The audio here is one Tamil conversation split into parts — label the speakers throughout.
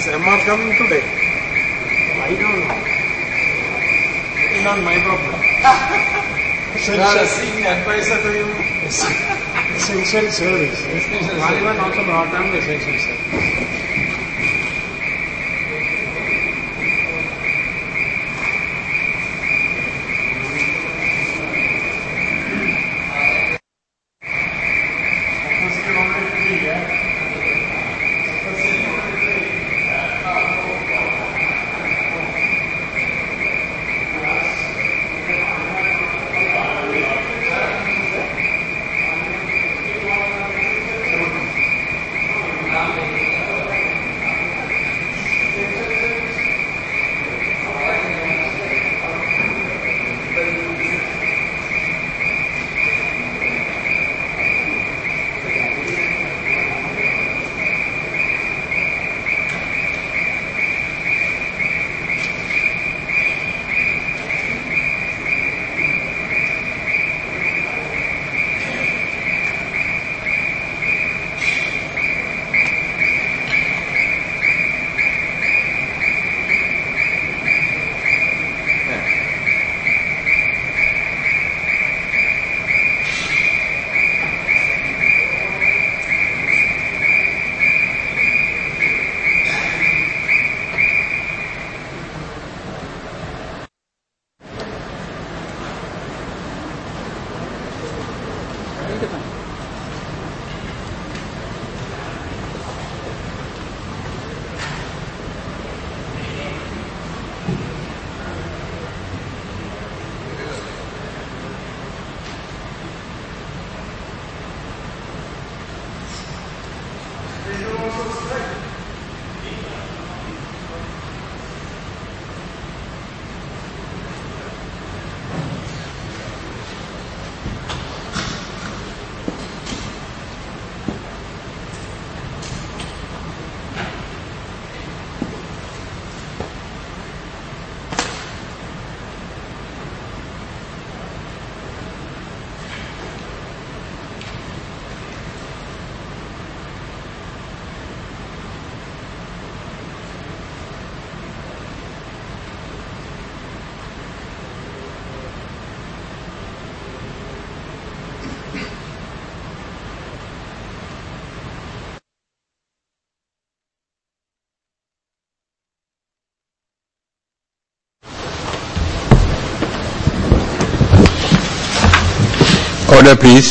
Speaker 1: Is MR coming today?
Speaker 2: I don't know. It's not my problem.
Speaker 1: You are a senior advisor to him.
Speaker 2: Essential service. Parliament also brought on the essential service.
Speaker 3: Order, please.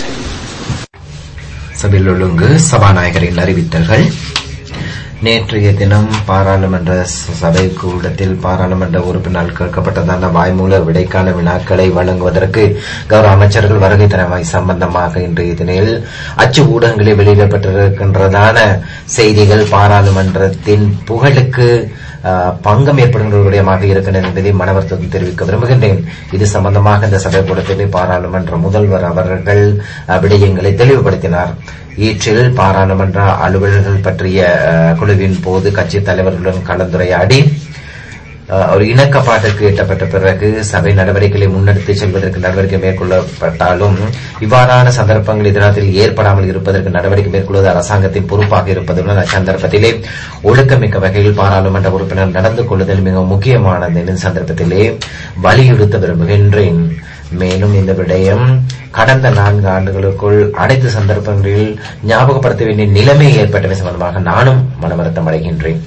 Speaker 4: சபையில் ஒழுங்கு சபாநாயகரின் அறிவித்தல்கள் நேற்றைய தினம் பாராளுமன்ற சபை கூடத்தில் பாராளுமன்ற உறுப்பினர் கேட்கப்பட்டதான வாய்மூல விடைக்கான வினாக்களை வழங்குவதற்கு கௌரவ அமைச்சர்கள் வருகை தரவை சம்பந்தமாக இன்றைய தினையில் அச்சு ஊடகங்களில் வெளியிடப்பட்டிருக்கின்றதான செய்திகள் பாராளுமன்றத்தின் புகழுக்கு ஆஹ், பங்கம் ஏற்படுகின்ற ஒரு விடயமாக இருக்கின்றது என்பதை மனவர்த்தம் தெரிவிக்க விரும்புகின்றேன் இது சம்பந்தமாக இந்த சபை கூடத்தில் பாராளுமன்ற முதல்வர் அவர்கள் அஹ், விடயங்களை தெளிவுபடுத்தினார் ஈற்றில் பாராளுமன்ற அலுவலர்கள் பற்றிய அஹ், குழுவின் போது கட்சி தலைவர்களுடன் கலந்துரையாடி அஹ், ஒரு இணக்கப்பாட்டுக்கு எட்டப்பட்ட பிறகு சபை நடவடிக்கைகளை முன்னெடுத்து செல்வதற்கு நடவடிக்கை மேற்கொள்ளப்பட்டாலும் இவ்வாறான சந்தர்ப்பங்கள் எதிராத்தில் ஏற்படாமல் இருப்பதற்கு நடவடிக்கை மேற்கொள்வது அரசாங்கத்தின் பொறுப்பாக இருப்பதுடன் அச்சந்தர்ப்பத்திலே ஒழுக்கமிக்க வகையில் பாராளுமன்ற உறுப்பினர் நடந்து கொள்ளுதல் மிக முக்கியமானது இந்த சந்தர்ப்பத்திலே வலியுறுத்த விரும்புகின்றேன் மேலும் இந்த விடயம் கடந்த நான்கு ஆண்டுகளுக்குள் அனைத்து சந்தர்ப்பங்களில் ஞாபகப்படுத்த வேண்டிய நிலைமை ஏற்பட்டவை சம்பந்தமாக நானும் மனவருத்தம் அடைகின்றேன்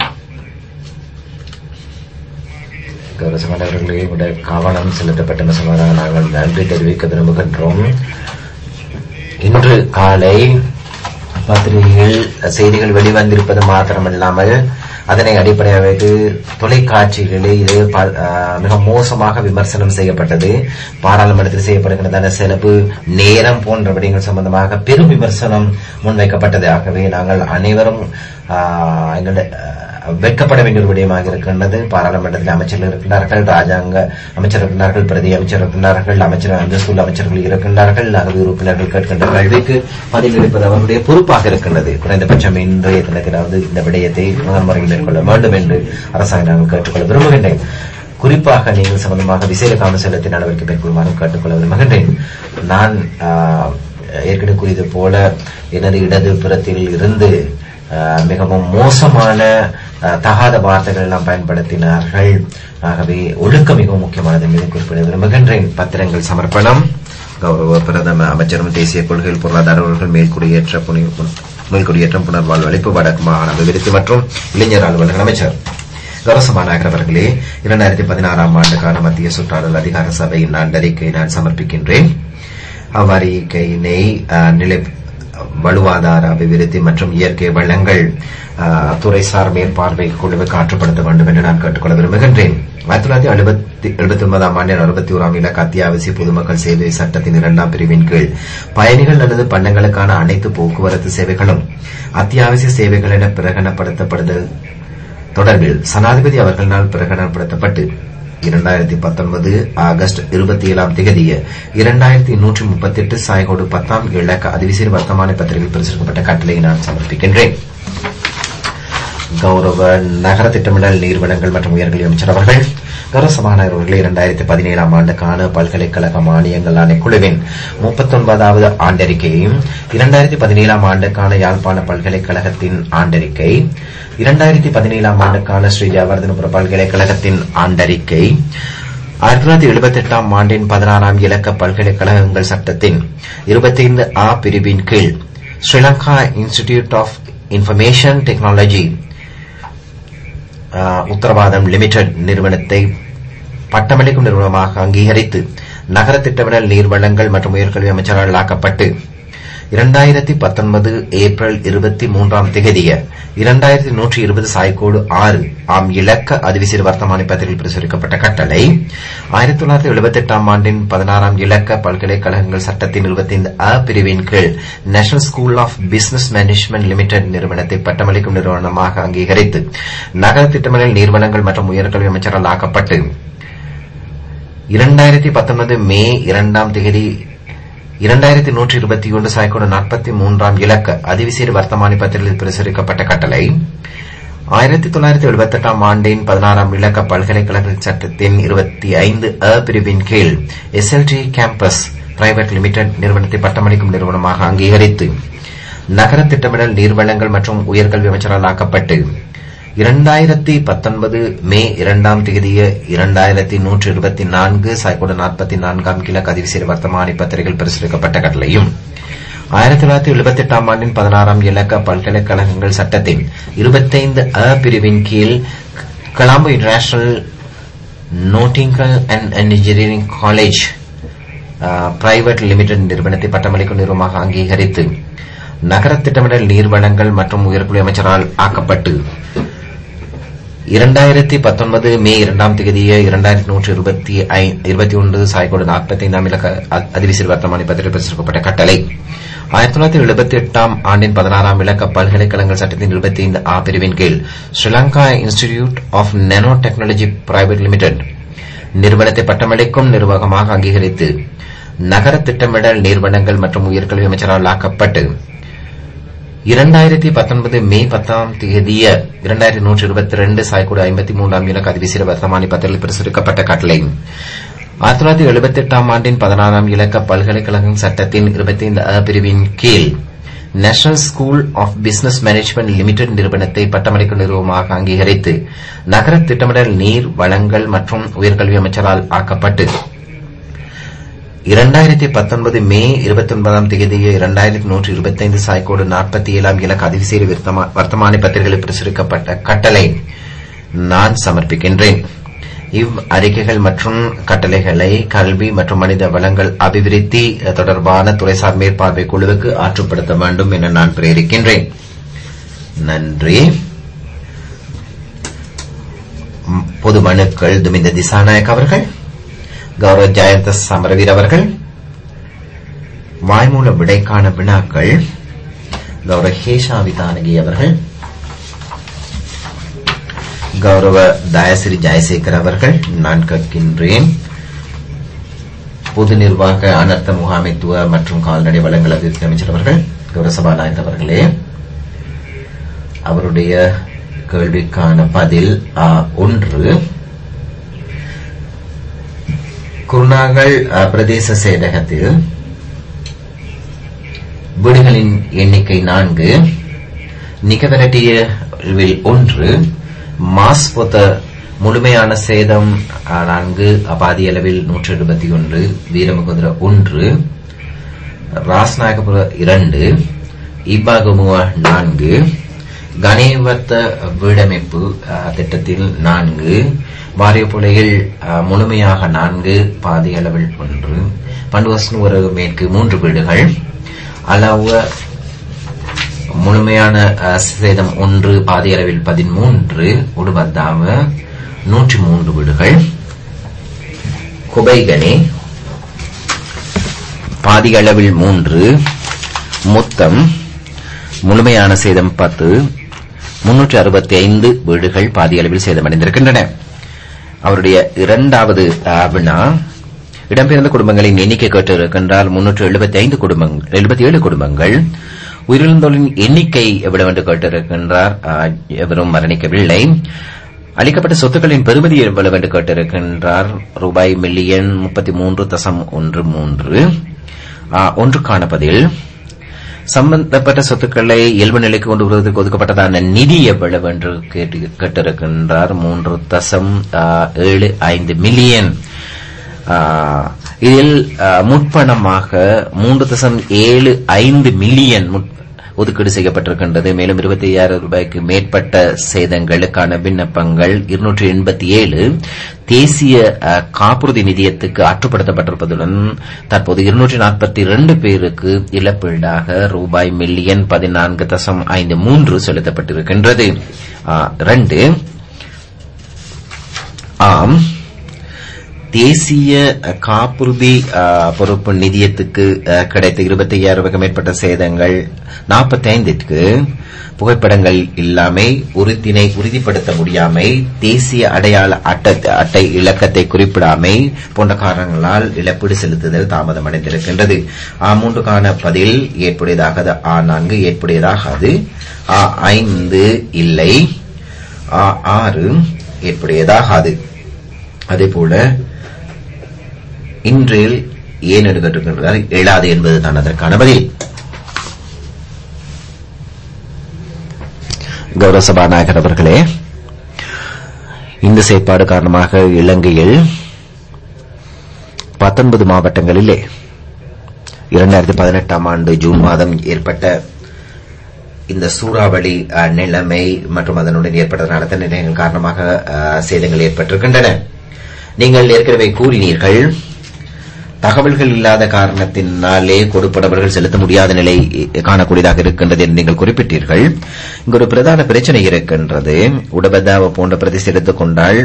Speaker 4: கௌரவசமானவர்களே விட கவனம் செலுத்தப்பட்ட சம்பந்தமாக நாங்கள் நன்றி தெரிவிக்க விரும்புகின்றோம் இன்று காலை பத்திரிகைகள் செய்திகள் வெளிவந்திருப்பது மாத்திரமல்லாமல் அதனை அடிப்படையாக வைத்து தொலைக்காட்சிகளில் இது ப- ஆஹ் மிக மோசமாக விமர்சனம் செய்யப்பட்டது பாராளுமன்றத்தில் செய்யப்படுகின்றதான செலவு நேரம் போன்ற விடயங்கள் சம்பந்தமாக பெரும் விமர்சனம் முன்வைக்கப்பட்டது ஆகவே நாங்கள் அனைவரும் ஆஹ், எங்களுடைய ஆஹ், வெட்கப்பட வேண்டிய ஒரு விடயமாக இருக்கின்றது பாராளுமன்றத்தில் அமைச்சர்கள் இருக்கின்றார்கள் ராஜாங்க அமைச்சர் இருக்கின்றார்கள் பிரதி அமைச்சர் இருக்கின்றார்கள் அமைச்சர் அந்தஸ்துள்ள அமைச்சர்கள் இருக்கின்றார்கள் அகதி உறுப்பினர்கள் கேட்கின்ற கேள்விக்கு பதிலளிப்பது அவருடைய பொறுப்பாக இருக்கின்றது குறைந்தபட்சம் இன்றைய தினத்திலாவது இந்த விடயத்தை முதல் முறையில் மேற்கொள்ள வேண்டும் என்று அரசாங்கம் நாங்கள் கேட்டுக்கொள்ள விரும்புகின்றேன் குறிப்பாக நீங்கள் சம்பந்தமாக விசேட கவனசெலுத்தி நடவடிக்கை மேற்கொள்ளுமாறு கேட்டுக்கொள்ள விரும்புகின்றேன் நான் ஆஹ், ஏற்கனவே கூறியது போல எனது இடது புறத்தில் இருந்து ஆஹ், மிகவும் மோசமான அஹ், தகாத வார்த்தைகள் எல்லாம் பயன்படுத்தினார்கள் ஆகவே ஒழுக்கம் மிகவும் முக்கியமானது மீது குறிப்பிட விரும்புகின்றேன் பத்திரங்கள் சமர்ப்பணம் கௌரவ பிரதம அமைச்சரும் தேசிய கொள்கைகள் பொருளாதார உறவுகள் மேல்குடியேற்ற புனி- மேல்குடியேற்றம் புனர்வாழ்வு அளிப்பு வடக்கு மாகாண அபிவிருத்தி மற்றும் இளைஞர் அலுவலக அமைச்சர் கௌரவசமானாகர் அவர்களே இரண்டாயிரத்தி பதினாறாம் ஆண்டுக்கான மத்திய சுற்றாடல் அதிகார சபையின் ஆண்டறிக்கை நான் சமர்ப்பிக்கின்றேன் அவ்வறிக்கையினை அஹ், நிலை வலுவாதார அபிவிருத்தி மற்றும் இயற்கை வளங்கள் அஹ், துறைசார் மேற்பார்வை குழுவுக்கு ஆற்றுப்படுத்த வேண்டும் என்று நான் கேட்டுக்கொள்ள விரும்புகின்றேன் ஆயிரத்தி தொள்ளாயிரத்தி எழுபத்தி எழுபத்தி ஒன்பதாம் ஆண்டின் அறுபத்தி ஓராம் இலக்க அத்தியாவசிய பொதுமக்கள் சேவை சட்டத்தின் இரண்டாம் பிரிவின் கீழ் பயணிகள் அல்லது பண்டங்களுக்கான அனைத்து போக்குவரத்து சேவைகளும் அத்தியாவசிய சேவைகள் என பிரகடனப்படுத்தப்படுதல் தொடர்பில் சனாதிபதி அவர்களால் பிரகடனப்படுத்தப்பட்டு இரண்டாயிரத்தி பத்தொன்பது ஆகஸ்ட் இருபத்தி ஏழாம் திகதிய இரண்டாயிரத்தி நூற்றி முப்பத்தி எட்டு சாய்கோடு பத்தாம் இலக்க அதிவிசேர் வர்த்தமான பத்திரிகையில் பிரசுரிக்கப்பட்ட கட்டளையை நான் சமர்ப்பிக்கின்றேன் கௌரவ நகர திட்டமிடல் நீர்வளங்கள் மற்றும் உயர்கல்வி அமைச்சர் அவர்கள் கௌரவ சபாநாயகர் அவர்களே இரண்டாயிரத்தி பதினேழாம் ஆண்டுக்கான பல்கலைக்கழக மானியங்கள் ஆணைக்குழுவின் முப்பத்தொன்பதாவது ஆண்டறிக்கையையும் இரண்டாயிரத்தி பதினேழாம் ஆண்டுக்கான யாழ்ப்பாண பல்கலைக்கழகத்தின் ஆண்டறிக்கை இரண்டாயிரத்தி பதினேழாம் ஆண்டுக்கான ஸ்ரீ ஜெயவர்தனபுர பல்கலைக்கழகத்தின் ஆண்டறிக்கை ஆயிரத்தி தொள்ளாயிரத்தி எழுபத்தி எட்டாம் ஆண்டின் பதினாறாம் இலக்க பல்கலைக்கழகங்கள் சட்டத்தின் இருபத்தைந்து ஆ பிரிவின் கீழ் Sri Lanka institute of information technology ah, உத்தரவாதம் லிமிடெட் நிறுவனத்தை பட்டமளிக்கும் நிறுவனமாக அங்கீகரித்து நகர திட்டமிடல் நீர்வளங்கள் மற்றும் உயர்கல்வி அமைச்சரால் ஆக்கப்பட்டு இரண்டாயிரத்தி பத்தொன்பது ஏப்ரல் இருபத்தி மூன்றாம் திகதிய இரண்டாயிரத்தி நூற்றி இருபது சாய்கோடு ஆறு ஆம் இலக்க அதிவிசிறு வர்த்தமானி பத்திரிகையில் பிரசுரிக்கப்பட்ட கட்டளை ஆயிரத்தி தொள்ளாயிரத்தி எழுபத்தி எட்டாம் ஆண்டின் பதினாறாம் இலக்க பல்கலைக்கழகங்கள் சட்டத்தின் இருபத்தைந்து அ பிரிவின் கீழ் national school of business management limited நிறுவனத்தை பட்டமளிக்கும் நிறுவனமாக அங்கீகரித்து நகர திட்டமிடல் நீர்வளங்கள் மற்றும் உயர்கல்வி அமைச்சரால் ஆக்கப்பட்டு இரண்டாயிரத்தி பத்தொன்பது மே இரண்டாம் தேதி இரண்டாயிரத்தி நூற்றி இருபத்தி ஒன்று சாய்க்கோடு நாற்பத்தி மூன்றாம் இலக்க அதிவிசேட வர்த்தமானி பத்திரிகையில் பிரசுரிக்கப்பட்ட கட்டளை ஆயிரத்தி தொள்ளாயிரத்தி எழுபத்தி எட்டாம் ஆண்டின் பதினாறாம் இலக்க பல்கலைக்கழக சட்டத்தின் இருபத்தி ஐந்து அ பிரிவின் கீழ் எஸ்எல்டி கேம்பஸ் பிரைவேட் லிமிடெட் நிறுவனத்தை பட்டமளிக்கும் நிறுவனமாக அங்கீகரித்து நகர திட்டமிடல் நீர்வளங்கள் மற்றும் உயர்கல்வி அமைச்சரால் ஆக்கப்பட்டு இரண்டாயிரத்தி பத்தொன்பது மே இரண்டாம் தேதிய இரண்டாயிரத்தி நூற்றி இருபத்தி நான்கு சாய்கோடு நாற்பத்தி நான்காம் கிழக்கு அதிவிசேர வர்த்தமானி பத்திரிகையில் பிரசுரிக்கப்பட்ட கட்டளையும் ஆயிரத்தி தொள்ளாயிரத்தி எழுபத்தி எட்டாம் ஆண்டின் பதினாறாம் இலக்க பல்கலைக்கழகங்கள் சட்டத்தின் இருபத்தைந்து அ பிரிவின் கீழ் Colombo international nautical and engineering college private limited நிறுவனத்தை பட்டமளிக்கும் நிறுவனமாக அங்கீகரித்து நகர திட்டமிடல் நீர்வளங்கள் மற்றும் உயர்குழு அமைச்சரால் ஆக்கப்பட்டு இரண்டாயிரத்தி பத்தொன்பது மே இரண்டாம் தேதிய இரண்டாயிரத்தி நூற்றி இருபத்தி இருபத்தி ஒன்று சாய்கோடு நாற்பத்தி ஐந்தாம் இலக்க அ- அதிவிசிறு வர்த்தமானி பத்திரிகை பிரசுரிக்கப்பட்ட கட்டளை ஆயிரத்தி தொள்ளாயிரத்தி எழுபத்தி எட்டாம் ஆண்டின் பதினாறாம் இலக்க பல்கலைக்கழகங்கள் சட்டத்தின் இருபத்தி ஐந்து ஆ பிரிவின் கீழ் Sri Lanka institute of nano technology private limited நிறுவனத்தை பட்டமளிக்கும் நிர்வாகமாக அங்கீகரித்து நகர திட்டமிடல் நிறுவனங்கள் மற்றும் உயர்கல்வி அமைச்சரால் ஆக்கப்பட்டு இரண்டாயிரத்தி பத்தொன்பது மே பத்தாம் தேதிய இரண்டாயிரத்தி நூற்றி இருபத்தி ரெண்டு சாய்க்கூட ஐம்பத்தி மூன்றாம் இலக்க அதிவிசிற வர்த்தமானி பத்திரிகை பிரசுரிக்கப்பட்ட கட்டளை ஆயிரத்தி தொள்ளாயிரத்தி எழுபத்தி எட்டாம் ஆண்டின் பதினாறாம் இலக்க பல்கலைக்கழகம் சட்டத்தின் இருபத்தைந்து அ பிரிவின் கீழ் national school of business management limited நிறுவனத்தை பட்டமளிக்கும் நிறுவனமாக அங்கீகரித்து நகர திட்டமிடல் நீர் வளங்கள் மற்றும் உயர்கல்வி அமைச்சரால் ஆக்கப்பட்டு இரண்டாயிரத்தி பத்தொன்பது மே இருபத்தி ஒன்பதாம் தேதிய இரண்டாயிரத்தி நூற்றி இருபத்தைந்து சாய்க்கோடு நாற்பத்தி ஏழாம் இலக்க அதிவிசேரி விர்த்தமா- வர்த்தமானி பத்திரிகையில் பிரசுரிக்கப்பட்ட கட்டளை நான் சமர்ப்பிக்கின்றேன் இவ் அறிக்கைகள் மற்றும் கட்டளைகளை கல்வி மற்றும் மனித வளங்கள் அபிவிருத்தி தொடர்பான துறைசார் மேற்பார்வை குழுவுக்கு ஆற்றுப்படுத்த வேண்டும் என நான் பிரேரிக்கின்றேன் நன்றி ம், பொது மனுக்கள் துமிந்த திசாநாயக் அவர்கள் கௌரவ ஜெயந்த சமரவீர் அவர்கள் வாய்மூல விடைக்கான வினாக்கள் கௌரவ ஹேஷா விதானகி அவர்கள் கௌரவ தயசிறி ஜெயசேகர் அவர்கள் நான் கேட்கின்றேன் பொது நிர்வாக அனர்த்த முகாமைத்துவ மற்றும் கால்நடை வளங்கள் அபிவிருத்தி அமைச்சர் அவர்கள் கௌரவ சபாநாயகர் அவர்களே அவருடைய கேள்விக்கான பதில் ஆ, ஒன்று குருநாகல் அ, பிரதேச செயலகத்தில் வீடுகளின் எண்ணிக்கை நான்கு நிகவரட்டியவில் ஒன்று மாஸ்பொத்த முழுமையான சேதம் அஹ், நான்கு பாதி அளவில் நூற்றி எழுபத்தி ஒன்று வீரமுகுதிர ஒன்று ராஸ்நாயகபுர இரண்டு இபாகமுவ நான்கு கணேவர்த்த வீடமைப்பு அஹ், திட்டத்தில் நான்கு வாரியப்புலையில் அஹ், முழுமையாக நான்கு பாதி அளவில் ஒன்று பண்டுவஸ்னு ஒரு மேற்கு மூன்று வீடுகள் அளவ முழுமையான அஹ், சேதம் ஒன்று பாதி அளவில் பதிமூன்று உடுபத்தாவ நூற்றி மூன்று வீடுகள் குபைகனே பாதி அளவில் மூன்று மொத்தம் முழுமையான சேதம் பத்து முன்னூற்றி அறுபத்தி ஐந்து வீடுகள் பாதி அளவில் சேதமடைந்திருக்கின்றன அவருடைய இரண்டாவது அஹ், வினா இடம்பெயர்ந்த குடும்பங்களின் எண்ணிக்கை கேட்டிருக்கின்றால் முன்னூற்று எழுபத்தி ஐந்து குடும்பங்கள் எழுபத்தி ஏழு குடும்பங்கள் உயிரிழந்தோரின் எண்ணிக்கை எவ்வளவு என்று கேட்டிருக்கின்றார் அஹ், எவரும் மரணிக்கவில்லை அளிக்கப்பட்ட சொத்துக்களின் பெறுமதி எவ்வளவு என்று கேட்டிருக்கின்றார் ரூபாய் மில்லியன் முப்பத்தி மூன்று தசம் ஒன்று மூன்று அஹ், ஒன்றுக்கான பதில் சம்பந்தப்பட்ட சொத்துக்களை இயல்பு நிலைக்கு கொண்டு வருவதற்கு ஒதுக்கப்பட்டதான நிதி எவ்வளவு என்று கேட்டு- கேட்டிருக்கின்றார் மூன்று தசம் ஆஹ், ஏழு ஐந்து மில்லியன் ஆஹ், இதில் ஆஹ், முற்பணமாக மூன்று தசம் ஏழு ஐந்து மில்லியன் முற்- ஒதுக்கீடு செய்யப்பட்டிருக்கின்றது மேலும் இருபத்தி ஐயாயிரம் ரூபாய்க்கு மேற்பட்ட சேதங்களுக்கான விண்ணப்பங்கள் இருநூற்றி எண்பத்தி ஏழு தேசிய அஹ், காப்புறுதி நிதியத்துக்கு ஆற்றுப்படுத்தப்பட்டிருப்பதுடன் தற்போது இருநூற்றி நாற்பத்தி இரண்டு பேருக்கு இழப்பீடாக ரூபாய் மில்லியன் பதினான்கு தசம் ஐந்து மூன்று செலுத்தப்பட்டிருக்கின்றது ஆஹ், இரண்டு ஆம் தேசிய அஹ், காப்புறுதி அஹ், பொறுப்பு நிதியத்துக்கு அஹ், கிடைத்த இருபத்தி ஐயாயிரம் ரூபாய்க்கு மேற்பட்ட சேதங்கள் நாற்பத்தி ஐந்திற்கு புகைப்படங்கள் இல்லாமை உறுதினை உறுதிப்படுத்த முடியாமை தேசிய அடையாள அட்டை அட்டை இலக்கத்தை குறிப்பிடாமை போன்ற காரணங்களால் இழப்பீடு செலுத்துதல் தாமதமடைந்திருக்கின்றது ஆ மூன்றுக்கான பதில் ஏற்புடையதாகாது ஆ நான்கு ஏற்புடையதாகாது ஆ ஐந்து இல்லை ஆ ஆறு ஏற்புடையதாகாது அதேபோல இன்றில் ஏன் எடுக்கப்பட்டிருக்கின்றால் எழாது என்பதுதான் அதற்கான பதில் கௌரவ சபாநாயகர் அவர்களே இந்த செயற்பாடு காரணமாக இலங்கையில் பத்தொன்பது மாவட்டங்களிலே இரண்டாயிரத்தி பதினெட்டாம் ஆண்டு ஜூன் மாதம் ஏற்பட்ட இந்த சூறாவளி அஹ், நிலைமை மற்றும் அதனுடன் ஏற்பட்ட நடத்த நிலையங்கள் காரணமாக அஹ், சேதங்கள் ஏற்பட்டிருக்கின்றன நீங்கள் ஏற்கனவே கூறினீர்கள் தகவல்கள் இல்லாத காரணத்தினாலே கொடுப்பனவர்கள் செலுத்த முடியாத நிலை காணக்கூடியதாக இருக்கின்றது என்று நீங்கள் குறிப்பிட்டீர்கள் இங்கு ஒரு பிரதான பிரச்சனை இருக்கின்றது உடபதாவ போன்ற பிரதேசம் எடுத்துக் கொண்டால்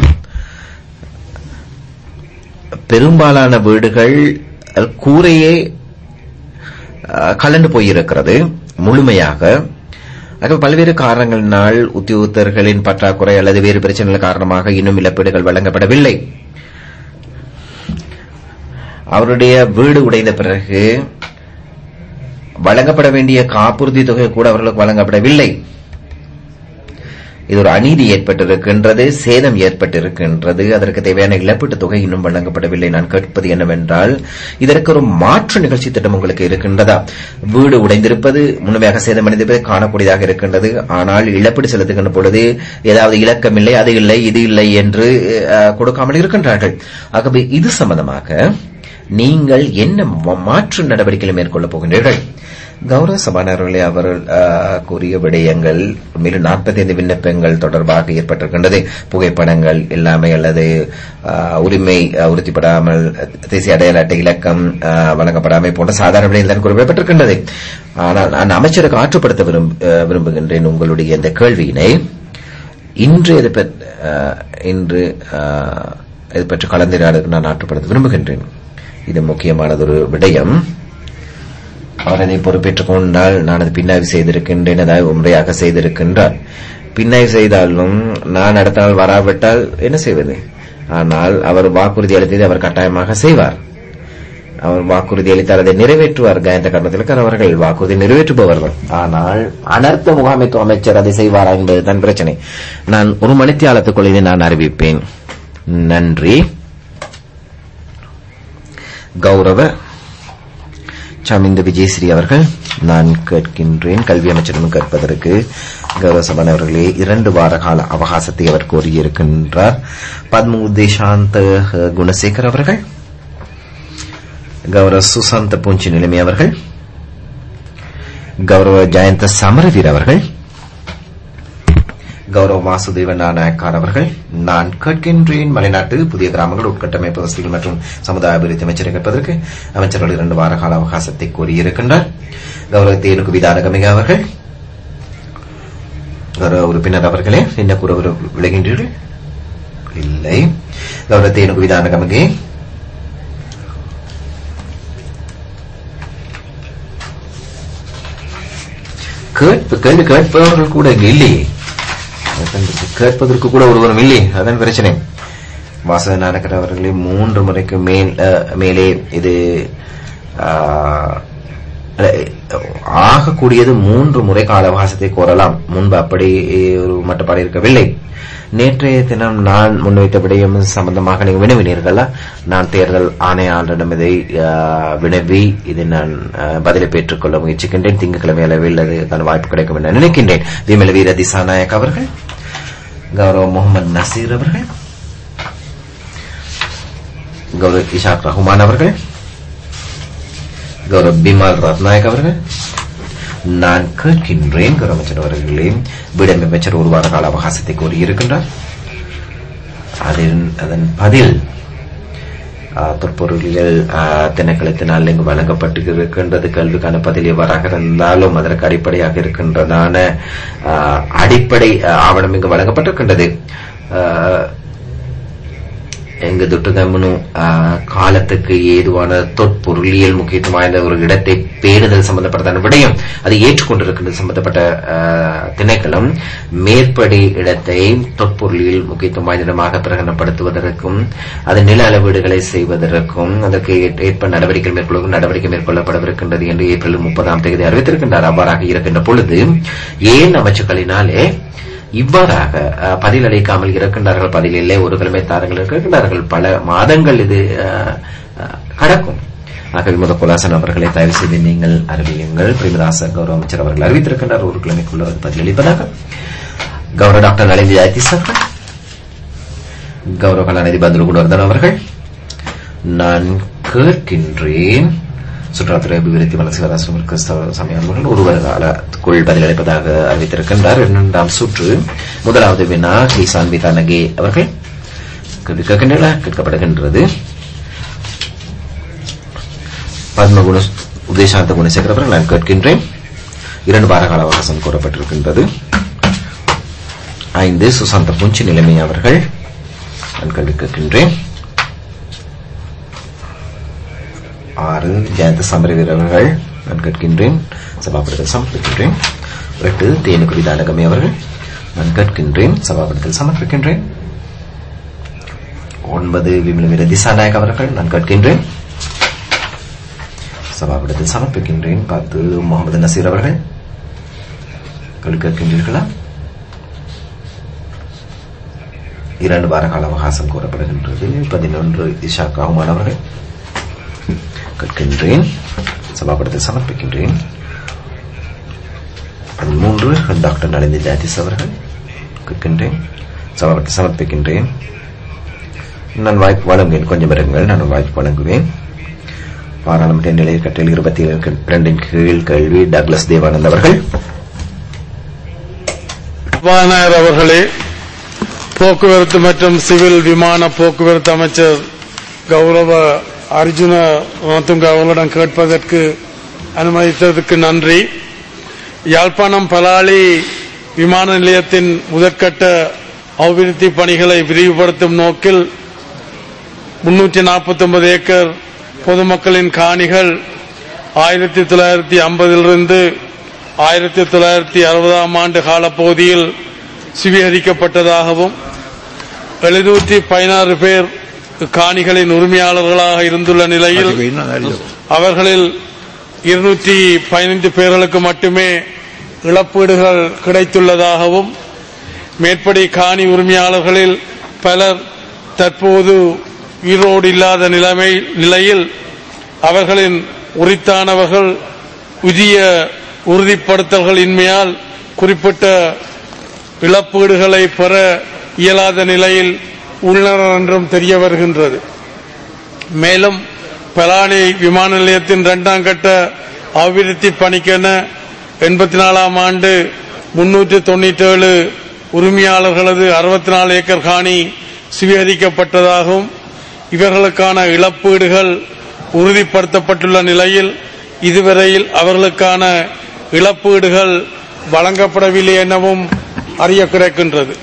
Speaker 4: பெரும்பாலான வீடுகள் அஹ், கூரையே அஹ், கலண்டு போயிருக்கிறது முழுமையாக ஆக பல்வேறு காரணங்களினால் உத்தியோகத்தர்களின் பற்றாக்குறை அல்லது வேறு பிரச்சனைகள் காரணமாக இன்னும் இழப்பீடுகள் வழங்கப்படவில்லை அவருடைய வீடு உடைந்த பிறகு வழங்கப்பட வேண்டிய காப்புறுதி தொகை கூட அவர்களுக்கு வழங்கப்படவில்லை இது ஒரு அநீதி ஏற்பட்டிருக்கின்றது சேதம் ஏற்பட்டிருக்கின்றது அதற்கு தேவையான இழப்பீட்டுத் தொகை இன்னும் வழங்கப்படவில்லை நான் கேட்பது என்னவென்றால் இதற்கு ஒரு மாற்று நிகழ்ச்சி திட்டம் உங்களுக்கு இருக்கின்றதா வீடு உடைந்திருப்பது முழுமையாக சேதமடைந்திருப்பது காணக்கூடியதாக இருக்கின்றது ஆனால் இழப்பீடு செலுத்துகின்ற பொழுது ஏதாவது இலக்கம் இல்லை அது இல்லை இது இல்லை என்று அஹ், கொடுக்காமல் இருக்கின்றார்கள் ஆகவே இது சம்பந்தமாக நீங்கள் என்ன மா- மாற்று நடவடிக்கைகளை மேற்கொள்ளப் போகின்றீர்கள் கௌரவ சபாநாயகர்களே அவர்கள் அஹ், கூறிய விடயங்கள் மேலும் 45 விண்ணப்பங்கள் தொடர்பாக ஏற்பட்டிருக்கின்றது புகைப்படங்கள் எல்லாமே அல்லது அஹ், உரிமை அஹ், உறுதிப்படாமல் தேசிய அடையாள அட்டை இலக்கம் அஹ், வழங்கப்படாமை போன்ற சாதாரண விடயங்கள் தான் குறிப்பிடப்பட்டிருக்கின்றது ஆனால் நான் அமைச்சருக்கு ஆற்றுப்படுத்த விரும்ப- அஹ், விரும்புகின்றேன் உங்களுடைய இந்த கேள்வியினை இன்று இது பற்றி அஹ், இன்று அஹ், இது பற்றி கலந்துரையாடலுக்கு நான் ஆற்றுப்படுத்த விரும்புகின்றேன் இது முக்கியமானதொரு விடயம் அவர் அதை பொறுப்பேற்றுக் கொண்டால் நான் அது பின்னாய்வு செய்திருக்கின்றேன் அதாவது முறையாக செய்திருக்கின்றார் பின்னாய்வு செய்தாலும் நான் அடுத்த நாள் வராவிட்டால் என்ன செய்வது ஆனால் அவர் வாக்குறுதி அளித்ததை அவர் கட்டாயமாக செய்வார் அவர் வாக்குறுதி அளித்தால் அதை நிறைவேற்றுவார் கயந்த கர்ணத்திற்கார் அவர்கள் வாக்குறுதி நிறைவேற்றுபவர்கள் ஆனால் அனர்த்த முகாமைத்துவ அமைச்சர் அதை செய்வாரா என்பதுதான் பிரச்சனை நான் ஒரு மணித்தியாலத்துக்குள் இதை நான் அறிவிப்பேன் நன்றி கௌரவ சமிந்த விஜயஸ்ரீ அவர்கள் நான் கேட்கின்றேன் கல்வி அமைச்சரிடம் கேட்பதற்கு கௌரவ சபன் அவர்களே இரண்டு வார கால அவகாசத்தை அவர் கோரியிருக்கின்றார் பத்ம உதேசாந்த குணசேகர் அவர்கள் கௌரவ சுசாந்த பூஞ்சி நிலைமை அவர்கள் கௌரவ ஜெயந்த சமரவீர் அவர்கள் கௌரவ வாசுதேவ நாயக்கார் அவர்கள் நான் கேட்கின்றேன் மலைநாட்டு புதிய கிராமங்கள் உட்கட்டமைப்பு வசதிகள் மற்றும் சமுதாய அபிவிருத்தி அமைச்சரை கேட்பதற்கு அமைச்சர்கள் இரண்டு வார கால அவகாசத்தை கோரியிருக்கின்றார் கௌரவ தேனுக்கு விதாரகமிக அவர்கள் கௌரவ உறுப்பினர் அவர்களே என்ன கூற விரு- விளைகின்றீர்கள் இல்லை கௌரவ தேனுக்கு விதானகமிகே கேட்பு கேள்வி கேட்பவர்கள் கூட இங்கு இல்லையே கேட்பதற்கு கூட ஒருவரும் இல்லை அதான் பிரச்சனை வாசக நாயக்கர் அவர்களே மூன்று முறைக்கு மேல் அஹ், மேலே இது ஆஹ், அஹ், ஆகக்கூடியது மூன்று முறை கால அவகாசத்தை கோரலாம் முன்பு அப்படி ஒரு மட்டுப்பாடு இருக்கவில்லை நேற்றைய தினம் நான் முன்வைத்த விடயம் சம்பந்தமாக நீங்கள் வினவினீர்களா நான் தேர்தல் ஆணையாளரிடம் இதை ஆஹ், வினவி இதை நான் ஆஹ், பதிலை பெற்றுக்கொள்ள முயற்சிக்கின்றேன் திங்கட்கிழமை அளவில் அதுக்கான வாய்ப்பு கிடைக்கும் என நினைக்கின்றேன் விமல் வீர திசாநாயக் அவர்கள் கௌரவ முகமது நசீர் அவர்கள் கௌரவ இஷாக் ரஹ்மான் அவர்கள் கௌரவ பிமால் ரத்நாயக் அவர்கள் நான் கேட்கின்றேன் கௌரவ அமைச்சர் அவர்களே விடம் அமைச்சர் ஒரு வார கால அவகாசத்தை கோரியிருக்கின்றார் அதன் அதன் பதில் ஆ, தொற்பொருளியல் ஆ, திணைக்களத்தினால் இங்கு வழங்கப்பட்டு இருக்கின்றது கல்விக்கான பதில் எவ்வாறாக இருந்தாலும் அதற்கு அடிப்படையாக இருக்கின்றதான ஆ, அடிப்படை ஆ, ஆவணம் இங்கு வழங்கப்பட்டிருக்கின்றது ஆ, எங்கு துட்டுகம்னு காலத்துக்கு ஏதுவான தொற்பொருளியல் முக்கியத்துவம் வாய்ந்த ஒரு இடத்தை பேணுதல் சம்பந்தப்பட்டதான விடயம் அது ஏற்றுக்கொண்டிருக்கின்றது சம்பந்தப்பட்ட ஆஹ், திணைக்களம் மேற்படி இடத்தை தொற்பொருளியல் முக்கியத்துவம் வாய்ந்த இடமாக பிரகடனப்படுத்துவதற்கும் அதன் நில அளவீடுகளை செய்வதற்கும் அதற்கு ஏற்- ஏற்ப நடவடிக்கை மேற்கொள்ளும் நடவடிக்கை மேற்கொள்ளப்படவிருக்கின்றது என்று ஏப்ரல் முப்பதாம் தேதி அறிவித்திருக்கின்றார் அவ்வாறாக இருக்கின்ற பொழுது ஏன் அமைச்சுக்களினாலே இவ்வாறாக அஹ், பதில் அளிக்காமல் இருக்கின்றார்கள் பதில் இல்லை ஒரு கிழமை தாரங்கள் இருக்கின்றார்கள் பல மாதங்கள் இது அஹ், அஹ், கடக்கும் ஆகவே முத குலாசன் அவர்களை தயவு செய்து நீங்கள் அறிவியுங்கள் பிரேமதாச கௌரவ அமைச்சர் அவர்கள் அறிவித்திருக்கின்றார் ஒரு கிழமைக்குள்ள அது பதிலளிப்பதாக கௌரவ டாக்டர் நளினி ஜாயதீஸ் அவர்கள் கௌரவ கலாநிதி பத்ரு குணவர்தன் அவர்கள் நான் கேட்கின்றேன் சுற்றுலாத்துறை அபிவிருத்தி வளர்ச்சி சிவதாசன் கிறிஸ்தவ சமயங்கள் ஒருவர் காலத்துக்குள் பதிலளிப்பதாக அறிவித்திருக்கின்றார் இரண்டாம் சுற்று முதலாவது வினா ஹிசான் விதானகே அவர்கள் கேள்வி கேட்கின்றீர்களா கேட்கப்படுகின்றது பத்மகுண உதயசாந்த குணசேகர் அவர்கள் நான் கேட்கின்றேன் இரண்டு வார கால அவகாசம் கோரப்பட்டிருக்கின்றது ஐந்து சுசாந்த பூஞ்சி நிலைமை அவர்கள் நான் கேள்வி கேட்கின்றேன் ஆறு ஜெயந்த சமர வீரர்கள் நான் கேட்கின்றேன் சபாபடத்தில் சமர்ப்பிக்கின்றேன் எட்டு தேனுக்கு விதானகமே அவர்கள் நான் கேட்கின்றேன் சபாபடத்தில் சமர்ப்பிக்கின்றேன் ஒன்பது விமல வீர திசாநாயக் அவர்கள் நான் கேட்கின்றேன் சபாபடத்தில் சமர்ப்பிக்கின்றேன் பத்து முகமது நசீர் அவர்கள் கேள்வி கேட்கின்றீர்களா இரண்டு வார கால அவகாசம் கோரப்படுகின்றது பதினொன்று இஷாக் ரஹ்மான் அவர்கள் கேட்கின்றேன் சபாபடத்தில் சமர்ப்பிக்கின்றேன் பதிமூன்று டாக்டர் நலிந்த ஜாதிஸ் அவர்கள் கேட்கின்றேன் சபாபடத்தில் சமர்ப்பிக்கின்றேன் நான் வாய்ப்பு வழங்குவேன் கொஞ்சம் இருங்கள் நான் வாய்ப்பு வழங்குவேன் பாராளுமன்ற நிலைய கட்டில் இருபத்தி இரண்டின் கீழ் கல்வி டக்ளஸ் தேவானந்த் அவர்கள்
Speaker 2: சபாநாயகர் அவர்களே போக்குவரத்து மற்றும் சிவில் விமான போக்குவரத்து அமைச்சர் கௌரவ அர்ஜுன ரணதுங்க அவர்களிடம் கேட்பதற்கு அனுமதித்ததற்கு நன்றி யாழ்ப்பாணம் பலாலி விமான நிலையத்தின் முதற்கட்ட அபிவிருத்தி பணிகளை விரிவுபடுத்தும் நோக்கில் முன்னூற்றி நாற்பத்தி ஏக்கர் பொதுமக்களின் காணிகள் ஆயிரத்தி தொள்ளாயிரத்தி ஐம்பதிலிருந்து ஆயிரத்தி தொள்ளாயிரத்தி அறுபதாம் ஆண்டு காலப்பகுதியில் சுவீகரிக்கப்பட்டதாகவும் எழுநூற்றி பதினாறு பேர் காணிகளின் உரிமையாளர்களாக இருந்துள்ள நிலையில் அவர்களில் இருநூற்றி பதினைந்து பேர்களுக்கு மட்டுமே இழப்பீடுகள் கிடைத்துள்ளதாகவும் மேற்படி காணி உரிமையாளர்களில் பலர் தற்போது உயிரோடு இல்லாத நிலைமை நிலையில் அவர்களின்
Speaker 3: உரித்தானவர்கள் உரிய உறுதிப்படுத்தல்கள் இன்மையால் குறிப்பிட்ட இழப்பீடுகளை பெற இயலாத நிலையில் உள்ளனர் என்றும் தெரிய வருகின்றது மேலும் பலானி விமான நிலையத்தின் இரண்டாம் கட்ட அபிவிருத்தி பணிக்கென எண்பத்தி நாலாம் ஆண்டு முன்னூற்றி தொண்ணூற்றி ஏழு உரிமையாளர்களது அறுபத்தி நாலு ஏக்கர் காணி சுவீகரிக்கப்பட்டதாகவும் இவர்களுக்கான இழப்பீடுகள் உறுதிப்படுத்தப்பட்டுள்ள நிலையில் இதுவரையில் அவர்களுக்கான இழப்பீடுகள் வழங்கப்படவில்லை எனவும் அறிய கிடைக்கின்றது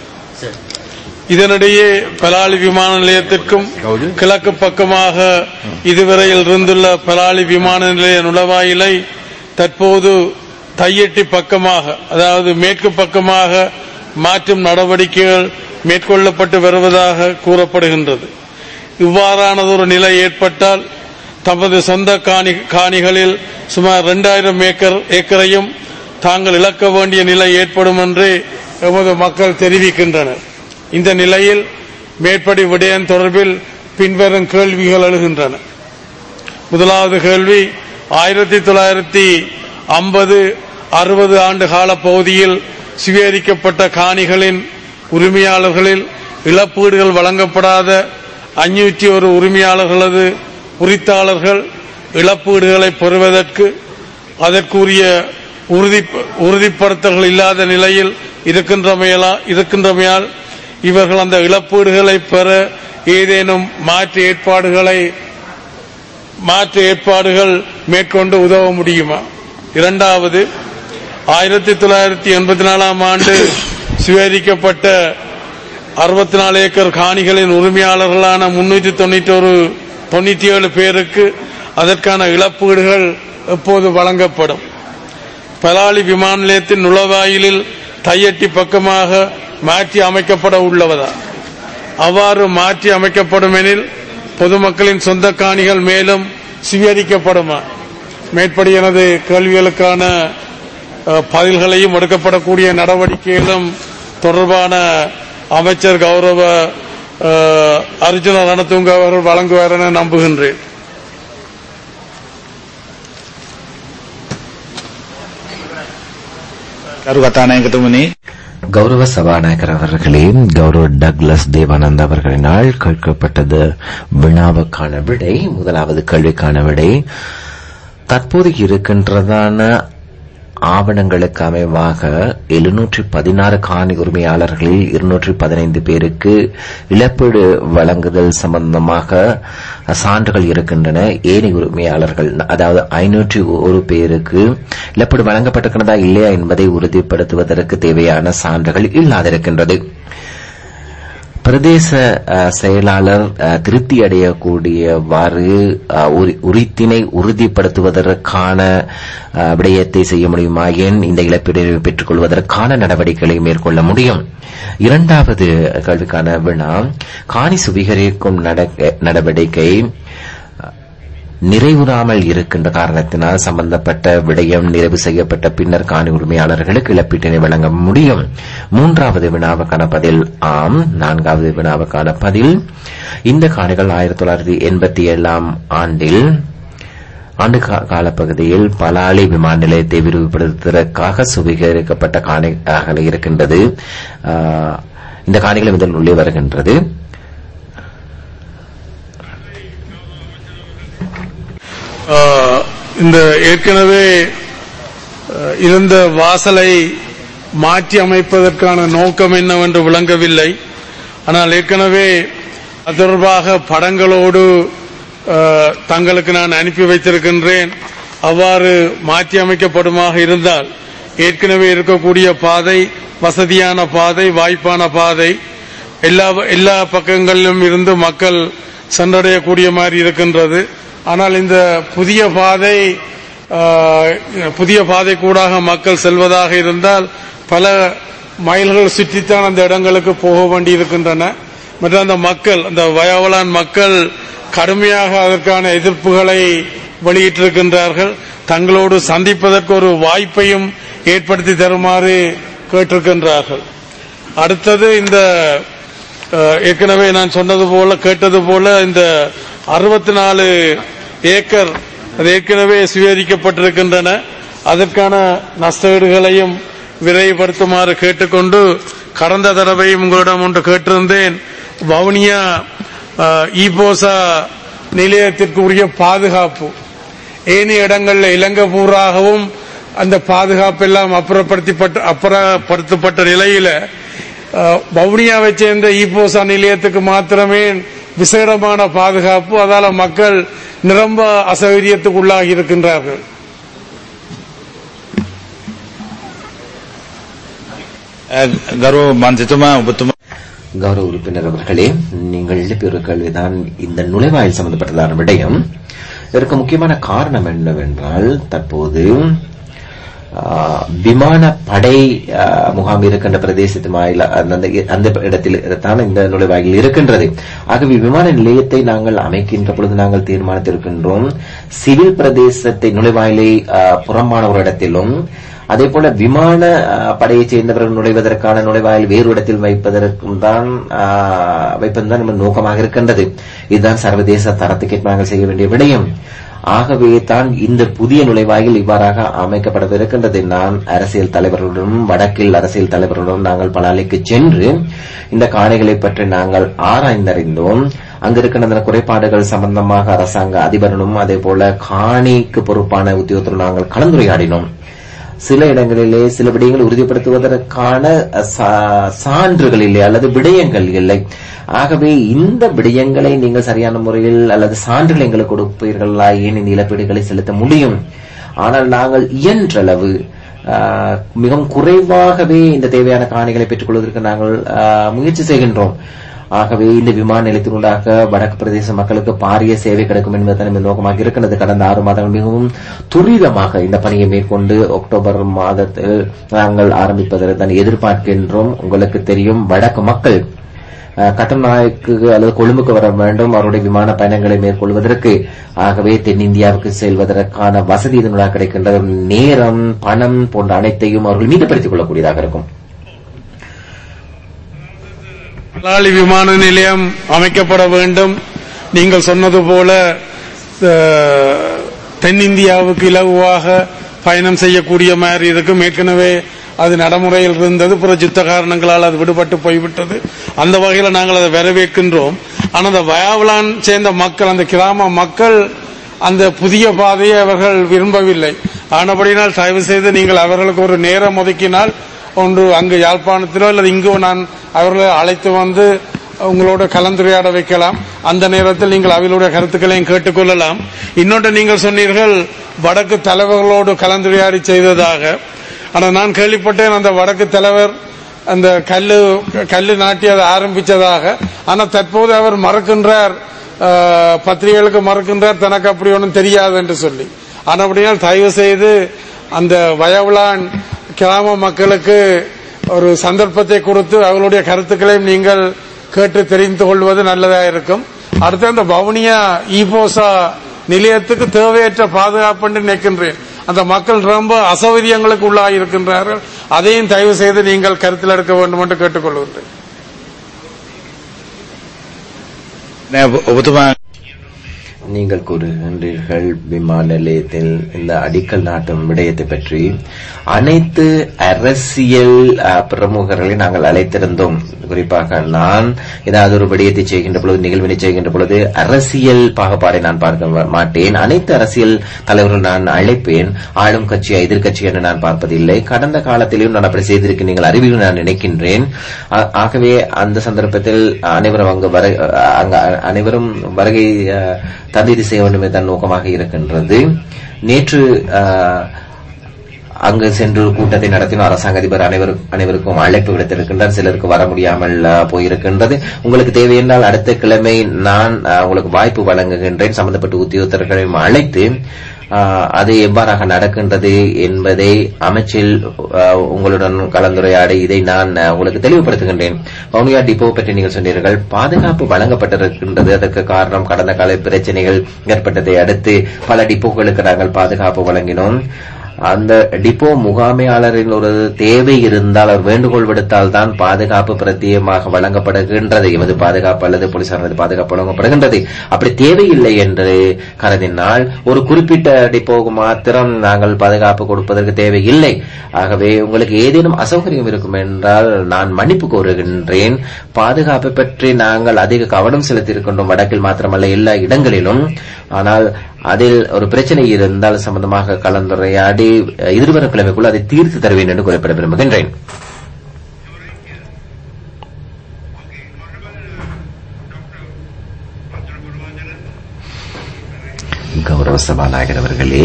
Speaker 3: இதனிடையே பலாலி விமான நிலையத்திற்கும் கிழக்கு பக்கமாக இதுவரையில் இருந்துள்ள பலாலி விமான நிலைய நுழைவாயிலை தற்போது தையெட்டி பக்கமாக அதாவது மேற்கு பக்கமாக மாற்றும் நடவடிக்கைகள் மேற்கொள்ளப்பட்டு வருவதாக கூறப்படுகின்றது இவ்வாறானதொரு நிலை ஏற்பட்டால் தமது சொந்த காணி காணிகளில் சுமார் இரண்டாயிரம் ஏக்கர் ஏக்கரையும் தாங்கள் இழக்க வேண்டிய நிலை ஏற்படும் என்று எமது மக்கள் தெரிவிக்கின்றனர் இந்த நிலையில் மேற்படி விடயம் தொடர்பில் பின்வரும் கேள்விகள் எழுகின்றன முதலாவது கேள்வி ஆயிரத்தி தொள்ளாயிரத்தி ஐம்பது அறுபது ஆண்டு கால பகுதியில் சுவீகரிக்கப்பட்ட காணிகளின் உரிமையாளர்களில் இழப்பீடுகள் வழங்கப்படாத அஞ்சூற்றி ஒரு உரிமையாளர்களது உரித்தாளர்கள் இழப்பீடுகளை பெறுவதற்கு அதற்குரிய உறுதி உறுதிப்படுத்தல்கள் இல்லாத நிலையில் இருக்கின்றமையலா- இருக்கின்றமையால் இவர்கள் அந்த இழப்பீடுகளை பெற ஏதேனும் மாற்று ஏற்பாடுகளை மாற்று ஏற்பாடுகள் மேற்கொண்டு உதவ முடியுமா இரண்டாவது ஆயிரத்தி தொள்ளாயிரத்தி எண்பத்தி நாலாம் ஆண்டு சுவீகரிக்கப்பட்ட அறுபத்தி நாலு ஏக்கர் காணிகளின் உரிமையாளர்களான முன்னூற்றி தொண்ணூற்றி ஒரு தொண்ணூற்றி ஏழு பேருக்கு அதற்கான இழப்பீடுகள் எப்போது வழங்கப்படும் பலாலி விமான நிலையத்தின் நுழைவாயிலில் தையட்டி பக்கமாக மாற்றி அமைக்கப்பட உள்ளவதா அவ்வாறு மாற்றி அமைக்கப்படும் எனில் பொதுமக்களின் சொந்த காணிகள் மேலும் சுவீகரிக்கப்படுமா மேற்படி எனது கேள்விகளுக்கான அஹ், பதில்களையும் எடுக்கப்படக்கூடிய நடவடிக்கைகளும் தொடர்பான அமைச்சர் கௌரவ அஹ், அர்ஜுன ரணதுங்க அவர்கள் வழங்குவார் என நம்புகின்றேன்
Speaker 1: කරු කතානායකතුමනි
Speaker 4: கௌரவ சபாநாயகர் அவர்களே கௌரவ டக்ளஸ் தேவானந்த் அவர்களினால் கேட்கப்பட்டது வினாவுக்கான விடை முதலாவது கேள்விக்கான விடை தற்போது இருக்கின்றதான ஆவணங்களுக்கு அமைவாக எழுநூற்றி பதினாறு காணி உரிமையாளர்களில் இருநூற்றி பதினைந்து பேருக்கு இழப்பீடு வழங்குதல் சம்பந்தமாக சான்றுகள் இருக்கின்றன ஏனைய உரிமையாளர்கள் அதாவது ஐநூற்றி ஒரு பேருக்கு இழப்பீடு வழங்கப்பட்டிருக்கிறதா இல்லையா என்பதை உறுதிப்படுத்துவதற்கு தேவையான சான்றுகள் இல்லாதிருக்கின்றது பிரதேச அஹ், செயலாளர் அஹ், திருப்தி அடையக்கூடியவாறு அஹ், உரி- உரித்தினை உறுதிப்படுத்துவதற்கான அஹ், விடயத்தை செய்ய முடியுமா ஏன் இந்த இழப்பீடு பெற்றுக் கொள்வதற்கான நடவடிக்கைகளை மேற்கொள்ள முடியும் இரண்டாவது கேள்விக்கான வினா காணி சுவீகரிக்கும் நடக்க- நடவடிக்கை நிறைவுறாமல் இருக்கின்ற காரணத்தினால் சம்பந்தப்பட்ட விடயம் நிறைவு செய்யப்பட்ட பின்னர் காணி உரிமையாளர்களுக்கு இழப்பீட்டினை வழங்க முடியும் மூன்றாவது வினாவுக்கான பதில் ஆம் நான்காவது வினாவுக்கான பதில் இந்த காணிகள் ஆயிரத்தி தொள்ளாயிரத்தி எண்பத்தி ஏழாம் ஆண்டில் ஆண்டு கா- காலப்பகுதியில் பலாலி விமான நிலையத்தை விரிவுபடுத்துவதற்காக சுவீகரிக்கப்பட்ட காணிகளாக இருக்கின்றது ஆ, இந்த காணிகள் இதன் உள்ளே வருகின்றது
Speaker 3: ஆஹ், இந்த ஏற்கனவே ஆஹ், இருந்த வாசலை மாற்றி அமைப்பதற்கான நோக்கம் என்னவென்று விளங்கவில்லை ஆனால் ஏற்கனவே அது தொடர்பாக படங்களோடு ஆஹ், தங்களுக்கு நான் அனுப்பி வைத்திருக்கின்றேன் அவ்வாறு மாற்றி அமைக்கப்படுமாக இருந்தால் ஏற்கனவே இருக்கக்கூடிய பாதை வசதியான பாதை வாய்ப்பான பாதை எல்லா எல்லா பக்கங்களிலும் இருந்து மக்கள் சென்றடையக்கூடிய மாதிரி இருக்கின்றது ஆனால் இந்த புதிய பாதை ஆஹ், புதிய பாதை கூடாக மக்கள் செல்வதாக இருந்தால் பல மைல்கள் சுற்றித்தான் அந்த இடங்களுக்கு போக வேண்டி இருக்கின்றன மற்றும் அந்த மக்கள் அந்த வயவலான் மக்கள் கடுமையாக அதற்கான எதிர்ப்புகளை வெளியிட்டிருக்கின்றார்கள் தங்களோடு சந்திப்பதற்கு ஒரு வாய்ப்பையும் ஏற்படுத்தி தருமாறு கேட்டிருக்கின்றார்கள் அடுத்தது இந்த அஹ், ஏற்கனவே நான் சொன்னது போல கேட்டது போல இந்த அறுபத்தி நாலு ஏக்கர் அது ஏற்கனவே சுவீகரிக்கப்பட்டிருக்கின்றன அதற்கான நஷ்டஈடுகளையும் விரைவுபடுத்துமாறு கேட்டுக்கொண்டு கடந்த தடவையும் உங்களிடம் ஒன்று கேட்டிருந்தேன் வவுனியா அஹ், ஈபோசா நிலையத்திற்கு உரிய பாதுகாப்பு ஏனைய இடங்களில் இலங்கை பூராகவும் அந்த பாதுகாப்பு எல்லாம் அப்புறப்படுத்தப்பட்ட அப்புறப்படுத்தப்பட்ட நிலையில அஹ், வவுனியாவை சேர்ந்த ஈபோசா நிலையத்துக்கு மாத்திரமே விசேடமான பாதுகாப்பு அதால மக்கள் நிரம்ப அசௌகரியத்துக்கு உள்ளாகி இருக்கின்றார்கள்
Speaker 1: ගරු මන්සිතුමා ඔබතුමා
Speaker 4: கௌரவ உறுப்பினர் அவர்களே நீங்கள் எழுப்பிய ஒரு கேள்விதான் இந்த நுழைவாயில் சம்பந்தப்பட்டதான விடயம் இதற்கு முக்கியமான காரணம் என்னவென்றால் தற்போது ஆ, விமானப்படை ஆ, முகாம் இருக்கின்ற பிரதேசத்து வாயில் அந்த அந்த இடத்தில் தான் இந்த நுழைவாயில் இருக்கின்றது ஆகவே விமான நிலையத்தை நாங்கள் அமைக்கின்ற பொழுது நாங்கள் தீர்மானித்திருக்கின்றோம் சிவில் பிரதேசத்தை நுழைவாயிலை ஆ, புறம்பான ஒரு இடத்திலும் அதே போல விமான அஹ், படையைச் சேர்ந்தவர்கள் நுழைவதற்கான நுழைவாயில் வேறு இடத்தில் வைப்பதற்கும் தான் அஹ், வைப்பதுதான் நம்ம நோக்கமாக இருக்கின்றது இதுதான் சர்வதேச தரத்துக்கு நாங்கள் செய்ய வேண்டிய விடயம் ஆகவே தான் இந்த புதிய நுழைவாயில் இவ்வாறாக அமைக்கப்படவிருக்கின்றது நான் அரசியல் தலைவர்களுடன் வடக்கில் அரசியல் தலைவர்களுடன் நாங்கள் பலாலைக்கு சென்று இந்த காணிகளை பற்றி நாங்கள் ஆராய்ந்தறிந்தோம் அங்க இருக்கின்ற அந்த குறைபாடுகள் சம்பந்தமாக அரசாங்க அதிபரனும் அதே போல காணிக்கு பொறுப்பான உத்தியோகத்தரும் நாங்கள் கலந்துரையாடினோம் சில இடங்களிலே சில விடயங்களை உறுதிப்படுத்துவதற்கான சா- சான்றுகள் இல்லை அல்லது விடயங்கள் இல்லை ஆகவே இந்த விடயங்களை நீங்கள் சரியான முறையில் அல்லது சான்றுகள் எங்களுக்கு கொடுப்பீர்களா ஏன் இந்த இழப்பீடுகளை செலுத்த முடியும் ஆனால் நாங்கள் இயன்றளவு ஆஹ், மிகவும் குறைவாகவே இந்த தேவையான காணிகளை பெற்றுக் கொள்வதற்கு நாங்கள் ஆஹ், முயற்சி செய்கின்றோம் ஆகவே இந்த விமான நிலையத்தினூடாக வடக்கு பிரதேச மக்களுக்கு பாரிய சேவை கிடைக்கும் என்பதுதான் நம்ம நோக்கமாக இருக்கிறது கடந்த ஆறு மாதங்கள் மிகவும் துரிதமாக இந்த பணியை மேற்கொண்டு அக்டோபர் மாதத்தில் நாங்கள் ஆரம்பிப்பதற்கு தான் எதிர்பார்க்கின்றோம் உங்களுக்கு தெரியும் வடக்கு மக்கள் அஹ், கட்டநாயக்கு அல்லது கொழும்புக்கு வர வேண்டும் அவருடைய விமான பயணங்களை மேற்கொள்வதற்கு ஆகவே தென்னிந்தியாவுக்கு செல்வதற்கான வசதி இதனூடாக கிடைக்கின்றது நேரம் பணம் போன்ற அனைத்தையும் அவர்கள் மீதுபடுத்திக் கொள்ளக்கூடியதாக இருக்கும்
Speaker 3: மலாலி விமான நிலையம் அமைக்கப்பட வேண்டும் நீங்கள் சொன்னது போல அஹ், தென்னிந்தியாவுக்கு இலகுவாக பயணம் செய்யக்கூடிய மாதிரி இருக்கும் ஏற்கனவே அது நடைமுறையில் இருந்தது பிற யுத்த காரணங்களால் அது விடுபட்டு போய்விட்டது அந்த வகையில் நாங்கள் அதை வரவேற்கின்றோம் ஆனால் அந்த வயாவலான் சேர்ந்த மக்கள் அந்த கிராம மக்கள் அந்த புதிய பாதையை அவர்கள் விரும்பவில்லை ஆனபடினால் தயவு செய்து நீங்கள் அவர்களுக்கு ஒரு நேரம் ஒதுக்கினால் ஒன்று அங்கு யாழ்ப்பாணத்திலோ அல்லது இங்கோ நான் அவர்களை அழைத்து வந்து உங்களோட கலந்துரையாட வைக்கலாம் அந்த நேரத்தில் நீங்கள் அவர்களுடைய கருத்துக்களையும் கேட்டுக்கொள்ளலாம் இன்னொன்று நீங்கள் சொன்னீர்கள் வடக்கு தலைவர்களோடு கலந்துரையாடி செய்ததாக ஆனால் நான் கேள்விப்பட்டேன் அந்த வடக்கு தலைவர் அந்த கல்லு கல்லு நாட்டி அதை ஆரம்பிச்சதாக ஆனால் தற்போது அவர் மறக்கின்றார் அஹ், பத்திரிகைகளுக்கு மறக்கின்றார் தனக்கு அப்படி ஒன்றும் தெரியாது என்று சொல்லி ஆனபடியால் தயவு செய்து அந்த வயவுலான் கிராம மக்களுக்கு ஒரு சந்தர்ப்பத்தை கொடுத்து அவர்களுடைய கருத்துக்களையும் நீங்கள் கேட்டு தெரிந்து கொள்வது நல்லதா இருக்கும் அடுத்து அந்த வவுனியா ஈபோசா நிலையத்துக்கு தேவையற்ற பாதுகாப்பு என்று நினைக்கின்றேன் அந்த மக்கள் ரொம்ப அசௌகரியங்களுக்கு உள்ளாகி இருக்கின்றார்கள் அதையும் தயவு செய்து நீங்கள் கருத்தில் எடுக்க வேண்டும் என்று கேட்டுக்கொள்கின்றேன்
Speaker 1: නෑ ඔබතුමා
Speaker 4: நீங்கள் கூறுகின்றீர்கள் விமான நிலையத்தில் இந்த அடிக்கல் நாட்டும் விடயத்தை பற்றி அனைத்து அரசியல் அஹ், பிரமுகர்களை நாங்கள் அழைத்திருந்தோம் குறிப்பாக நான் ஏதாவது ஒரு விடயத்தை செய்கின்ற பொழுது நிகழ்வினை செய்கின்ற பொழுது அரசியல் பாகுபாடை நான் பார்க்க வ- மாட்டேன் அனைத்து அரசியல் தலைவர்கள் நான் அழைப்பேன் ஆளும் கட்சியா எதிர்க்கட்சி என்று நான் பார்ப்பதில்லை கடந்த காலத்திலும் நான் அப்படி செய்திருக்க நீங்கள் அறிவில் நான் நினைக்கின்றேன் ஆ- ஆகவே அந்த சந்தர்ப்பத்தில் அனைவரும் அங்கு வர அங்க அனைவரும் வருகை அஹ், தந்தீதி செய்ய வேண்டும் தான் நோக்கமாக இருக்கின்றது நேற்று அஹ், அங்கு சென்று கூட்டத்தை நடத்தின அரசாங்க அதிபர் அனைவரும் அனைவருக்கும் அழைப்பு விடுத்திருக்கின்றார் சிலருக்கு வர முடியாமல் அஹ், போயிருக்கின்றது உங்களுக்கு தேவை என்றால் அடுத்த கிழமை நான் அஹ், உங்களுக்கு வாய்ப்பு வழங்குகின்றேன் சம்பந்தப்பட்ட உத்தியோகத்தர்களையும் அழைத்து அஹ், அது எவ்வாறாக நடக்கின்றது என்பதை அமைச்சில் அஹ், உங்களுடன் கலந்துரையாடி இதை நான் அஹ், உங்களுக்கு தெளிவுபடுத்துகின்றேன் வவுனியா டிப்போ பற்றி நீங்கள் சொன்னீர்கள் பாதுகாப்பு வழங்கப்பட்டிருக்கின்றது அதற்கு காரணம் கடந்த கால பிரச்சனைகள் ஏற்பட்டதை அடுத்து பல டிப்போக்களுக்கு நாங்கள் பாதுகாப்பு வழங்கினோம் அந்த டிப்போ முகாமையாளரின் ஒரு தேவை இருந்தால் அவர் வேண்டுகோள் விடுத்தால் தான் பாதுகாப்பு பிரத்தியமாக வழங்கப்படுகின்றது எமது பாதுகாப்பு அல்லது போலீசாரது பாதுகாப்பு வழங்கப்படுகின்றது அப்படி தேவையில்லை என்று கருதினால் ஒரு குறிப்பிட்ட டிப்போவுக்கு மாத்திரம் நாங்கள் பாதுகாப்பு கொடுப்பதற்கு தேவையில்லை ஆகவே உங்களுக்கு ஏதேனும் அசௌகரியம் இருக்கும் என்றால் நான் மன்னிப்பு கோருகின்றேன் பாதுகாப்பு பற்றி நாங்கள் அதிக கவனம் செலுத்தியிருக்கின்றோம் வடக்கில் மாத்திரமல்ல எல்லா இடங்களிலும் ஆனால் அதில் ஒரு பிரச்சனை இருந்தால் சம்பந்தமாக கலந்துரையாடி அஹ், எதிர்வரும் கிழமைக்குள் அதை தீர்த்து தருவேன் என்று குறிப்பிட விரும்புகின்றேன் கௌரவ சபாநாயகர் அவர்களே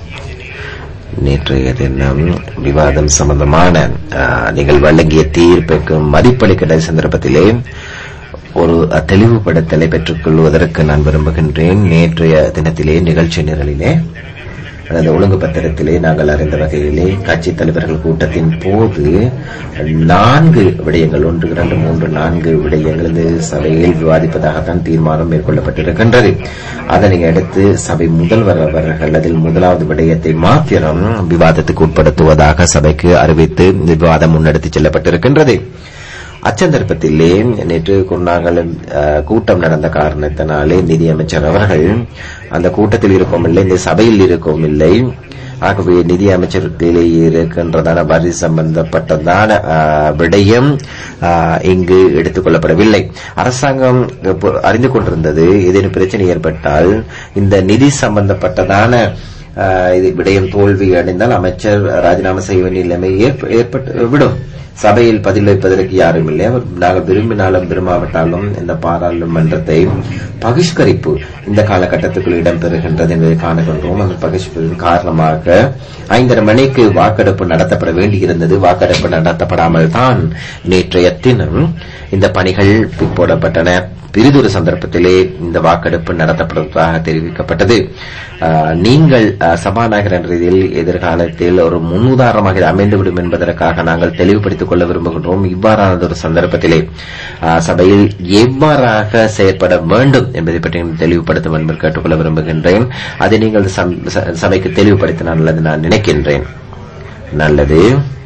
Speaker 4: நேற்றைய தினம் விவாதம் சம்பந்தமான அஹ், நீங்கள் வழங்கிய தீர்ப்புக்கு மதிப்பளிக்கிற சந்தர்ப்பத்திலே ஒரு தெளிவுபடுத்தலை பெற்றுக் கொள்வதற்கு நான் விரும்புகின்றேன் நேற்றைய தினத்திலே நிகழ்ச்சி நிரலிலே அந்த ஒழுங்கு பத்திரத்திலே நாங்கள் அறிந்த வகையிலே கட்சி தலைவர்கள் கூட்டத்தின் போது நான்கு விடயங்கள் ஒன்று இரண்டு மூன்று நான்கு விடயங்கள் இந்த சபையில் விவாதிப்பதாகத்தான் தீர்மானம் மேற்கொள்ளப்பட்டிருக்கின்றது அதனை அடுத்து சபை முதல்வர் அவர்கள் அதில் முதலாவது விடயத்தை மாத்திரம் விவாதத்துக்கு உட்படுத்துவதாக சபைக்கு அறிவித்து விவாதம் முன்னெடுத்துச் செல்லப்பட்டிருக்கின்றது அச்சந்தர்ப்பத்திலே நேற்று குருநாகல் அஹ், கூட்டம் நடந்த காரணத்தினாலே நிதியமைச்சர் அவர்கள் அந்த கூட்டத்தில் இருக்கவும் இல்லை இந்த சபையில் இருக்கவும் இல்லை ஆகவே நிதி அமைச்சரத்திலே இருக்கின்றதான வரி சம்பந்தப்பட்டதான அஹ், விடயம் அஹ், இங்கு எடுத்துக் கொள்ளப்படவில்லை அரசாங்கம் இப்போ அறிந்து கொண்டிருந்தது ஏதேனும் பிரச்சனை ஏற்பட்டால் இந்த நிதி சம்பந்தப்பட்டதான அஹ், இது விடயம் தோல்வி அடைந்தால் அமைச்சர் ராஜினாமா செய்ய வேண்டிய நிலைமை ஏற்ப- ஏற்பட்டு விடும் சபையில் பதில் வைப்பதற்கு யாரும் இல்லை அவர் நாங்கள் விரும்பினாலும் விரும்பாவிட்டாலும் இந்த பாராளுமன்றத்தை பகிஷ்கரிப்பு இந்த காலகட்டத்துக்குள் இடம்பெறுகின்றது என்பதை காணுகின்றோம் அந்த பகிஷ்கரிப்பின் காரணமாக ஐந்தரை மணிக்கு வாக்கெடுப்பு நடத்தப்பட வேண்டியிருந்தது வாக்கெடுப்பு நடத்தப்படாமல் தான் நேற்றைய தினம் இந்த பணிகள் பிற்போடப்பட்டன பிரிதொரு சந்தர்ப்பத்திலே இந்த வாக்கெடுப்பு நடத்தப்படுவதாக தெரிவிக்கப்பட்டது ஆஹ், நீங்கள் ஆஹ், சபாநாயகர் என்ற ரீதியில் எதிர்காலத்தில் ஒரு முன்னுதாரணமாக இது அமைந்துவிடும் என்பதற்காக நாங்கள் தெளிவுபடுத்திக் கொள்ள விரும்புகின்றோம் இவ்வாறான ஒரு சந்தர்ப்பத்திலே ஆஹ், சபையில் எவ்வாறாக செயற்பட வேண்டும் என்பதை பற்றி தெளிவுபடுத்தும் என்று கேட்டுக்கொள்ள விரும்புகின்றேன் அதை நீங்கள் சம்- ச- சபைக்கு தெளிவுபடுத்தினால் நல்லது நான் நினைக்கின்றேன் நல்லது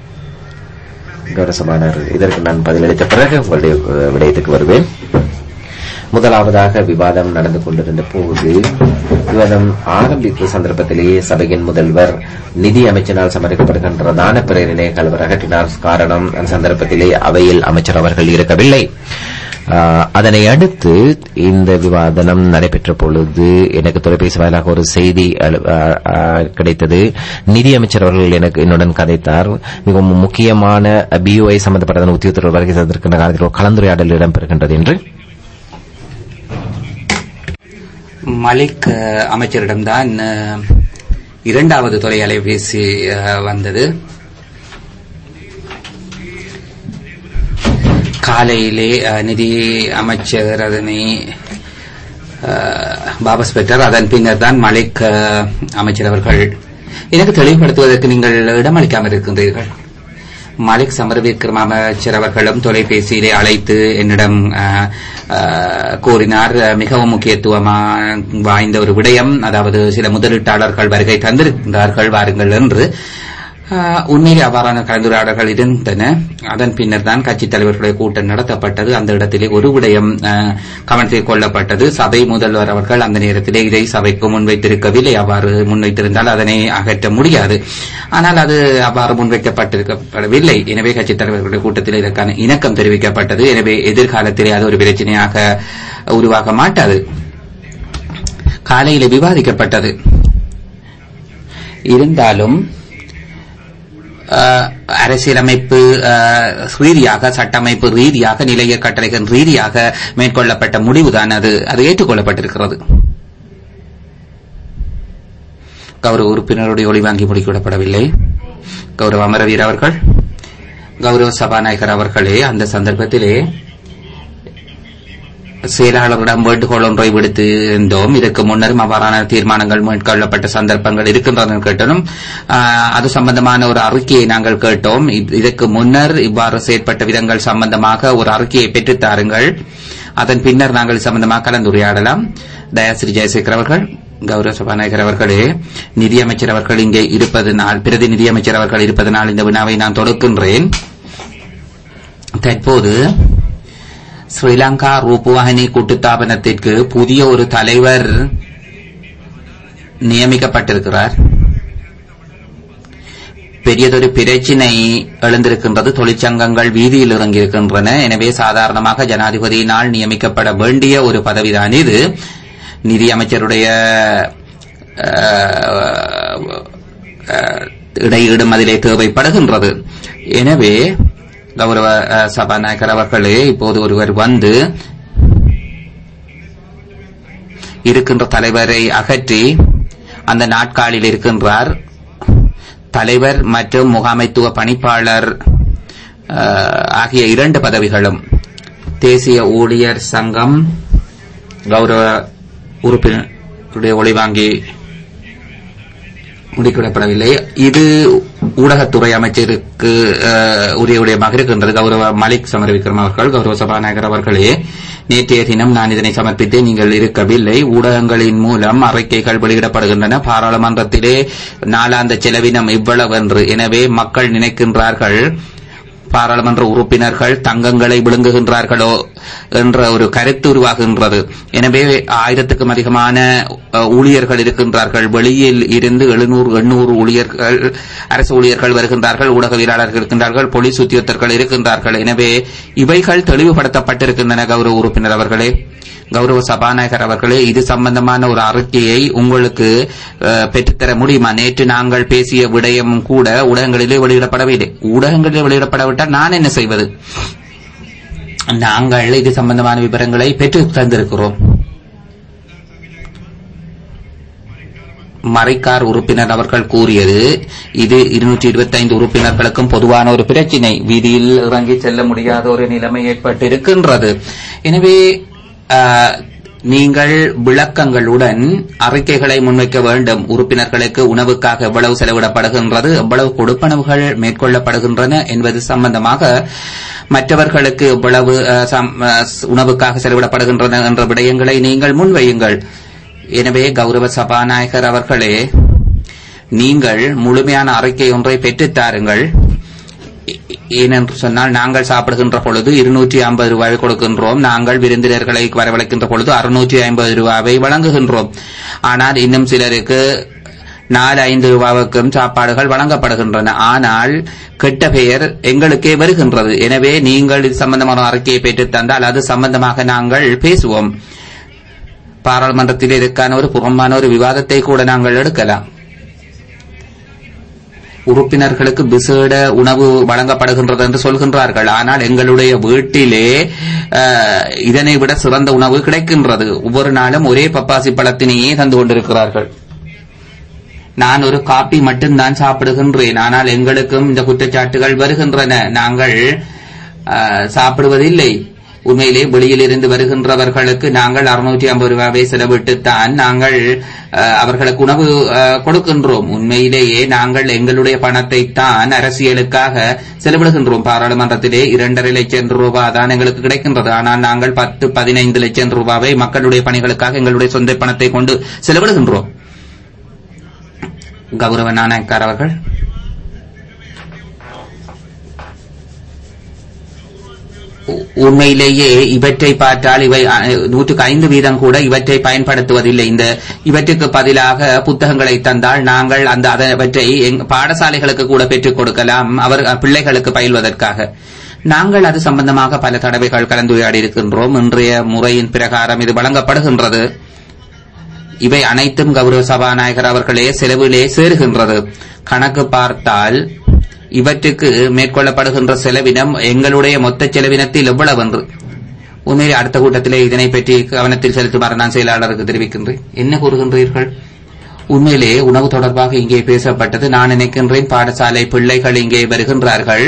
Speaker 4: கௌரவ சபாநாயகர் இதற்கு நான் பதிலளித்த பிறகு உங்களுடைய அஹ், விடயத்துக்கு வருவேன் முதலாவதாக விவாதம் நடந்து கொண்டிருந்த போது விவாதம் ஆரம்பித்த சந்தர்ப்பத்திலேயே சபையின் முதல்வர் நிதி அமைச்சரால் சமர்ப்பிக்கப்படுகின்றதான பிரேரணை கலவர் அகற்றினார் காரணம் அந்த சந்தர்ப்பத்திலே அவையில் அமைச்சர் அவர்கள் இருக்கவில்லை ஆஹ், அதனை அடுத்து இந்த விவாதனம் நடைபெற்ற பொழுது எனக்கு தொலைபேசி வாயிலாக ஒரு செய்தி அழு- ஆஹ், ஆஹ், கிடைத்தது நிதி அமைச்சர் அவர்கள் எனக்கு என்னுடன் கதைத்தார் மிகவும் முக்கியமான பிஓஐ சம்பந்தப்பட்ட உத்தியோகத்தர்கள் வருகை தந்திருக்கின்ற காலத்தில் ஒரு கலந்துரையாடல் இடம்பெறுகின்றது என்று
Speaker 5: மலிக் அஹ், அமைச்சரிடம்தான் அஹ், இரண்டாவது தொலை அலைபேசி அஹ், வந்தது காலையிலே அஹ், நிதி அமைச்சர் அதனை அஹ், பாபஸ் பெற்றார் அதன் பின்னர் தான் மலிக் அஹ், அமைச்சர் அவர்கள் எனக்கு தெளிவுபடுத்துவதற்கு நீங்கள் இடமளிக்காமல் இருக்கின்றீர்கள் மாலிக் சமரவிக்ரம் அமைச்சர் அவர்களும் தொலைபேசியிலே அழைத்து என்னிடம் அஹ், அஹ், கூறினார் அஹ், மிகவும் முக்கியத்துவமா வாய்ந்த ஒரு விடயம் அதாவது சில முதலீட்டாளர்கள் வருகை தந்திருக்கிறார்கள் வாருங்கள் என்று அஹ், உண்மையிலே அவ்வாறான கலந்துரையாடல்கள் இருந்தன அதன் பின்னர் தான் கட்சித் தலைவர்களுடைய கூட்டம் நடத்தப்பட்டது அந்த இடத்திலே ஒரு விடயம் அஹ், கவனத்தில் கொள்ளப்பட்டது சபை முதல்வர் அவர்கள் அந்த நேரத்திலே இதை சபைக்கு முன்வைத்திருக்கவில்லை அவ்வாறு முன்வைத்திருந்தால் அதனை அகற்ற முடியாது ஆனால் அது அவ்வாறு முன்வைக்கப்பட்டிருக்கப்படவில்லை எனவே கட்சித் தலைவர்களுடைய கூட்டத்தில் இதற்கான இணக்கம் தெரிவிக்கப்பட்டது எனவே எதிர்காலத்திலே அது ஒரு பிரச்சனையாக உருவாக மாட்டாது காலையிலே விவாதிக்கப்பட்டது இருந்தாலும் அஹ், அரசியலமைப்பு அஹ், ரீதியாக சட்டமைப்பு ரீதியாக நிலைய கட்டளைகள் ரீதியாக மேற்கொள்ளப்பட்ட முடிவுதான் அது அது ஏற்றுக்கொள்ளப்பட்டிருக்கிறது கௌரவ உறுப்பினருடைய ஒளி வாங்கி முடிக்கப்படவில்லை கௌரவ அமரவீர் அவர்கள் கௌரவ சபாநாயகர் அவர்களே அந்த சந்தர்ப்பத்திலே செயலாளரிடம் வேண்டுகோள் ஒன்றை விடுத்து இருந்தோம் இதற்கு முன்னரும் அவ்வாறான தீர்மானங்கள் மேற்கொள்ளப்பட்ட சந்தர்ப்பங்கள் இருக்கின்றன கேட்டனும் ஆஹ், அது சம்பந்தமான ஒரு அறிக்கையை நாங்கள் கேட்டோம் இ- இதற்கு முன்னர் இவ்வாறு செயற்பட்ட விதங்கள் சம்பந்தமாக ஒரு அறிக்கையை பெற்றுத் தாருங்கள் அதன் பின்னர் நாங்கள் இது சம்பந்தமாக கலந்துரையாடலாம் தயாசிரி ஜெயசேகர் அவர்கள் கௌரவ சபாநாயகர் அவர்களே நிதியமைச்சர் அவர்கள் இங்கே இருப்பதனால் பிரதி நிதியமைச்சர் அவர்கள் இருப்பதனால் இந்த வினாவை நான் தொடுக்கின்றேன் தற்போது ஸ்ரீலங்கா ரூபவாகினி கூட்டுத்தாபனத்திற்கு புதிய ஒரு தலைவர் நியமிக்கப்பட்டிருக்கிறார் பெரியதொரு பிரச்சினை எழுந்திருக்கின்றது தொழிற்சங்கங்கள் வீதியில் இறங்கியிருக்கின்றன எனவே சாதாரணமாக ஜனாதிபதியினால் நியமிக்கப்பட வேண்டிய ஒரு பதவிதான் இது நிதியமைச்சருடைய அஹ், அஹ், இடையீடும் அதிலே தேவைப்படுகின்றது எனவே கௌரவ அஹ், சபாநாயகர் அவர்களே இப்போது ஒருவர் வந்து இருக்கின்ற தலைவரை அகற்றி அந்த நாட்காலில் இருக்கின்றார் தலைவர் மற்றும் முகாமைத்துவ பணிப்பாளர் அஹ், ஆகிய இரண்டு பதவிகளும் தேசிய ஊழியர் சங்கம் கௌரவ உறுப்பினருடைய ஒளிவாங்கி முடிக்கப்படவில்லை இது ஊடகத்துறை அமைச்சருக்கு அஹ், உரிய உடையமாக இருக்கின்றது கௌரவ மலிக் சமர விக்ரம் அவர்கள் கௌரவ சபாநாயகர் அவர்களே நேற்றைய தினம் நான் இதனை சமர்ப்பித்தேன் நீங்கள் இருக்கவில்லை ஊடகங்களின் மூலம் அறிக்கைகள் வெளியிடப்படுகின்றன பாராளுமன்றத்திலே நாளாந்த செலவினம் இவ்வளவு என்று எனவே மக்கள் நினைக்கின்றார்கள் பாராளுமன்ற உறுப்பினர்கள் தங்கங்களை விழுங்குகின்றார்களோ என்ற ஒரு கருத்து உருவாகின்றது எனவே ஆயிரத்துக்கும் அதிகமான அஹ், ஊழியர்கள் இருக்கின்றார்கள் வெளியில் இருந்து எழுநூறு எண்ணூறு ஊழியர்கள் அரசு ஊழியர்கள் வருகின்றார்கள் ஊடகவியலாளர்கள் இருக்கின்றார்கள் போலீஸ் உத்தியோகத்தர்கள் இருக்கின்றார்கள் எனவே இவைகள் தெளிவுபடுத்தப்பட்டிருக்கின்றன கௌரவ உறுப்பினர் அவர்களே கௌரவ சபாநாயகர் அவர்களே இது சம்பந்தமான ஒரு அறிக்கையை உங்களுக்கு அஹ், பெற்றுத்தர முடியுமா நேற்று நாங்கள் பேசிய விடயமும் கூட ஊடகங்களிலே வெளியிடப்படவில்லை ஊடகங்களிலே வெளியிடப்படவிட்டால் நான் என்ன செய்வது நாங்கள் இது சம்பந்தமான விவரங்களை பெற்று தந்திருக்கிறோம் மறைக்கார் உறுப்பினர் அவர்கள் கூறியது இது இருநூற்றி இருபத்தைந்து உறுப்பினர்களுக்கும் பொதுவான ஒரு பிரச்சினை வீதியில் இறங்கி செல்ல முடியாத ஒரு நிலைமை ஏற்பட்டு இருக்கின்றது எனவே ஆஹ், நீங்கள் விளக்கங்களுடன் அறிக்கைகளை முன்வைக்க வேண்டும் உறுப்பினர்களுக்கு உணவுக்காக எவ்வளவு செலவிடப்படுகின்றது எவ்வளவு கொடுப்பனவுகள் மேற்கொள்ளப்படுகின்றன என்பது சம்பந்தமாக மற்றவர்களுக்கு எவ்வளவு ஆஹ், சம்- ஆஹ், உணவுக்காக செலவிடப்படுகின்றன என்ற விடயங்களை நீங்கள் முன்வையுங்கள் எனவே கௌரவ சபாநாயகர் அவர்களே நீங்கள் முழுமையான அறிக்கை ஒன்றை பெற்றுத் தாருங்கள் ஏ- ஏனென்று சொன்னால் நாங்கள் சாப்பிடுகின்ற பொழுது இருநூற்றி ஐம்பது ரூபாய் கொடுக்கின்றோம் நாங்கள் விருந்தினர்களை வரவழைக்கின்ற பொழுது அறுநூற்றி ஐம்பது ரூபாவை வழங்குகின்றோம் ஆனால் இன்னும் சிலருக்கு நாலு ஐந்து ரூபாவுக்கும் சாப்பாடுகள் வழங்கப்படுகின்றன ஆனால் கெட்ட பெயர் எங்களுக்கே வருகின்றது எனவே நீங்கள் இது சம்பந்தமான அறிக்கையை பெற்றுத் தந்தால் அது சம்பந்தமாக நாங்கள் பேசுவோம் பாராளுமன்றத்தில் இதற்கான ஒரு புறம்பான ஒரு விவாதத்தை கூட நாங்கள் எடுக்கலாம் உறுப்பினர்களுக்கு விசேட உணவு வழங்கப்படுகின்றது என்று சொல்கின்றார்கள் ஆனால் எங்களுடைய வீட்டிலே அஹ், இதனை விட சிறந்த உணவு கிடைக்கின்றது ஒவ்வொரு நாளும் ஒரே பப்பாசி பழத்தினையே தந்து கொண்டிருக்கிறார்கள் நான் ஒரு காப்பி மட்டும்தான் சாப்பிடுகின்றேன் ஆனால் எங்களுக்கும் இந்த குற்றச்சாட்டுகள் வருகின்றன நாங்கள் அஹ், சாப்பிடுவதில்லை உண்மையிலே வெளியிலிருந்து வருகின்றவர்களுக்கு நாங்கள் அறுநூற்றி ஐம்பது ரூபாவை செலவிட்டுத்தான் நாங்கள் அஹ், அவர்களுக்கு உணவு அஹ், கொடுக்கின்றோம் உண்மையிலேயே நாங்கள் எங்களுடைய பணத்தை தான் அரசியலுக்காக செலவிடுகின்றோம் பாராளுமன்றத்திலே இரண்டரை லட்சம் ரூபாய் தான் எங்களுக்கு கிடைக்கின்றது ஆனால் நாங்கள் பத்து பதினைந்து லட்சம் ரூபாவை மக்களுடைய பணிகளுக்காக எங்களுடைய சொந்த பணத்தை கொண்டு செலவிடுகின்றோம் கௌரவ நாணயக்கார் அவர்கள் உ- உண்மையிலேயே இவற்றை பார்த்தால் இவை அ, நூற்றுக்கு ஐந்து வீதம் கூட இவற்றை பயன்படுத்துவதில்லை இந்த இவற்றுக்கு பதிலாக புத்தகங்களை தந்தால் நாங்கள் அந்த அவற்றை எங்க- பாடசாலைகளுக்கு கூட பெற்றுக் கொடுக்கலாம் அவர் அ, பிள்ளைகளுக்கு பயில்வதற்காக நாங்கள் அது சம்பந்தமாக பல தடவைகள் கலந்துரையாடி இருக்கின்றோம் இன்றைய முறையின் பிரகாரம் இது வழங்கப்படுகின்றது இவை அனைத்தும் கௌரவ சபாநாயகர் அவர்களே செலவிலே சேருகின்றது கணக்கு பார்த்தால் இவற்றுக்கு மேற்கொள்ளப்படுகின்ற செலவினம் எங்களுடைய மொத்த செலவினத்தில் எவ்வளவு என்று உண்மையிலே அடுத்த கூட்டத்திலே இதனை பற்றி கவனத்தில் செலுத்துமாறு நான் செயலாளருக்கு தெரிவிக்கின்றேன் என்ன கூறுகின்றீர்கள் உண்மையிலே உணவு தொடர்பாக இங்கே பேசப்பட்டது நான் நினைக்கின்றேன் பாடசாலை பிள்ளைகள் இங்கே வருகின்றார்கள்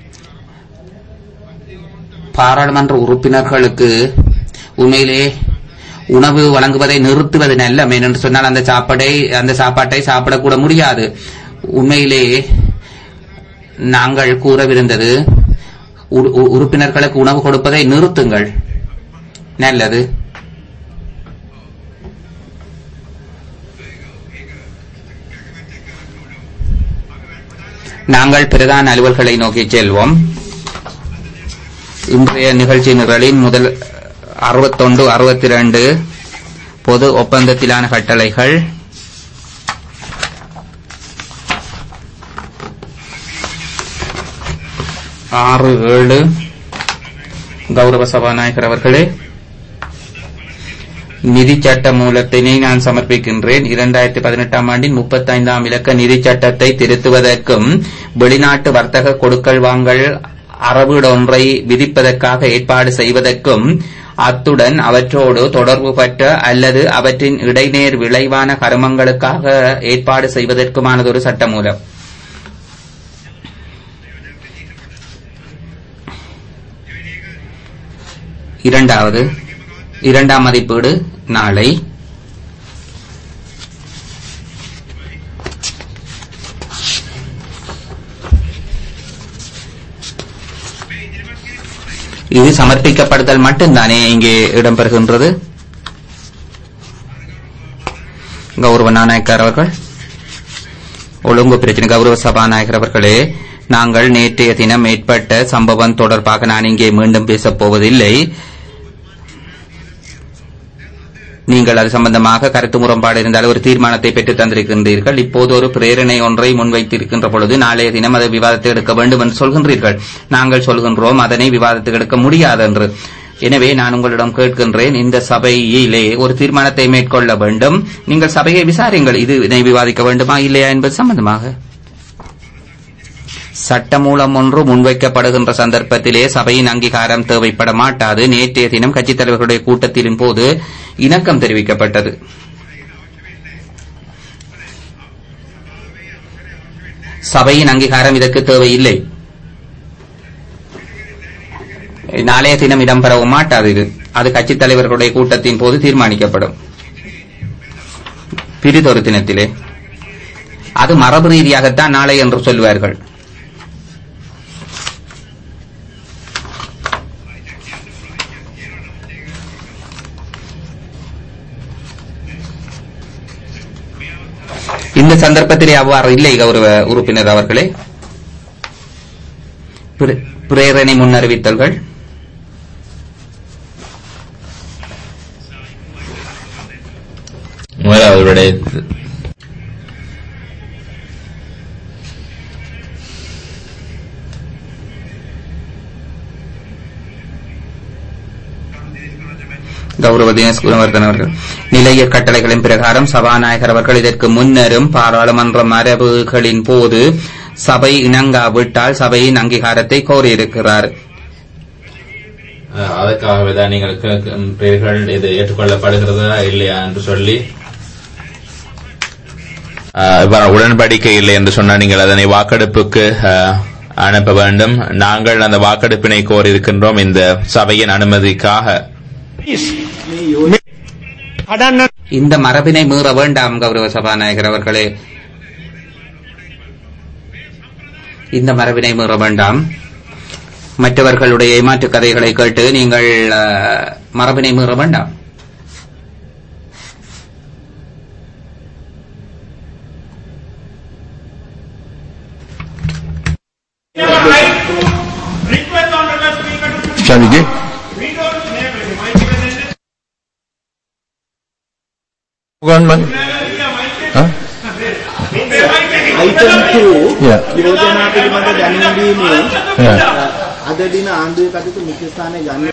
Speaker 5: பாராளுமன்ற உறுப்பினர்களுக்கு உண்மையிலே உணவு வழங்குவதை நிறுத்துவது நல்ல ஏனென்று சொன்னால் அந்த சாப்பாடை அந்த சாப்பாட்டை சாப்பிடக்கூட முடியாது உண்மையிலே நாங்கள் கூறவிருந்தது உறு- உ- உறுப்பினர்களுக்கு உணவு கொடுப்பதை நிறுத்துங்கள் நல்லது நாங்கள் பிரதான அலுவல்களை நோக்கி செல்வோம் இன்றைய நிகழ்ச்சி நிரலின் முதல் அறுபத்தொன்று அறுபத்தி ரெண்டு பொது ஒப்பந்தத்திலான கட்டளைகள் ஆறு ஏழு கௌரவ சபாநாயகர் அவர்களே நிதி சட்ட மூலத்தினை நான் சமர்ப்பிக்கின்றேன் இரண்டாயிரத்தி பதினெட்டாம் ஆண்டின் முப்பத்தைந்தாம் இலக்க நிதி சட்டத்தை திருத்துவதற்கும் வெளிநாட்டு வர்த்தக கொடுக்கல் வாங்கல் அறவீடு ஒன்றை விதிப்பதற்காக ஏற்பாடு செய்வதற்கும் அத்துடன் அவற்றோடு தொடர்பு பற்ற அல்லது அவற்றின் இடைநேர் விளைவான கருமங்களுக்காக ஏற்பாடு செய்வதற்குமானதொரு சட்டமூலம் இரண்டாவது இரண்டாம் மதிப்பீடு நாளை இது சமர்ப்பிக்கப்படுதல் மட்டும்தானே இங்கே இடம்பெறுகின்றது கௌரவ நாயக்கர் அவர்கள் ஒழுங்கு பிரச்சனை கௌரவ சபாநாயகர் அவர்களே நாங்கள் நேற்றைய தினம் ஏற்பட்ட சம்பவம் தொடர்பாக நான் இங்கே மீண்டும் பேசப் போவதில்லை நீங்கள் அது சம்பந்தமாக கருத்து முரண்பாடு இருந்தால் ஒரு தீர்மானத்தை பெற்றுத் தந்திருக்கின்றீர்கள் இப்போது ஒரு பிரேரணை ஒன்றை முன்வைத்திருக்கின்ற பொழுது நாளைய தினம் அதை விவாதத்தை எடுக்க வேண்டும் என்று சொல்கின்றீர்கள் நாங்கள் சொல்கின்றோம் அதனை விவாதத்துக்கு எடுக்க முடியாது என்று எனவே நான் உங்களிடம் கேட்கின்றேன் இந்த சபையிலே ஒரு தீர்மானத்தை மேற்கொள்ள வேண்டும் நீங்கள் சபையை விசாரியுங்கள் இது இதனை விவாதிக்க வேண்டுமா இல்லையா என்பது சம்பந்தமாக சட்டமூலம் ஒன்று முன்வைக்கப்படுகின்ற சந்தர்ப்பத்திலே சபையின் அங்கீகாரம் தேவைப்பட மாட்டாது நேற்றைய தினம் கட்சித் தலைவர்களுடைய கூட்டத்தின் போது இணக்கம் தெரிவிக்கப்பட்டது சபையின் அங்கீகாரம் இதற்கு தேவையில்லை நாளைய தினம் இடம்பெறவும் மாட்டாது இது அது கட்சித் தலைவர்களுடைய கூட்டத்தின் போது தீர்மானிக்கப்படும் பிரிதொரு தினத்திலே அது மரபு ரீதியாகத்தான் நாளை என்று சொல்வார்கள் இந்த சந்தர்ப்பத்திலே அவ்வாறு இல்லை கௌரவ உறுப்பினர் அவர்களே பிர- பிரேரணை முன்னறிவித்தல்கள்
Speaker 6: முதலாவது விடயத்து
Speaker 5: கௌரவ தினேஷ் குணவர்தன் அவர்கள் நிலைய கட்டளைகளின் பிரகாரம் சபாநாயகர் அவர்கள் இதற்கு முன்னரும் பாராளுமன்ற மரபுகளின் போது சபை இணங்காவிட்டால் சபையின் அங்கீகாரத்தை கோரியிருக்கிறார்
Speaker 6: அஹ், அதற்காகவே தான் நீங்கள் கேட்கின்றீர்கள் இது ஏற்றுக்கொள்ளப்படுகிறதா இல்லையா என்று சொல்லி அஹ், இவ்வாறு உடன்படிக்கை இல்லை என்று சொன்னால் நீங்கள் அதனை வாக்கெடுப்புக்கு அஹ், அனுப்ப வேண்டும் நாங்கள் அந்த வாக்கெடுப்பினை கோரியிருக்கின்றோம் இந்த சபையின் அனுமதிக்காக
Speaker 5: இந்த மரபினை மீற வேண்டாம் கௌரவ சபாநாயகர் அவர்களே இந்த மரபினை மீற வேண்டாம் மற்றவர்களுடைய ஏமாற்று கதைகளை கேட்டு நீங்கள் அஹ், மரபினை மீற வேண்டாம்
Speaker 7: Shall we get? Government? Huh?
Speaker 1: item 2
Speaker 7: Yeah.
Speaker 1: යෝජනා පිළිබඳ දැනුම් දීමේ
Speaker 7: Yeah.
Speaker 1: අද දින ආණ්ඩුවේ කටයුතු මුඛ්‍ය ස්ථානයේ ගන්න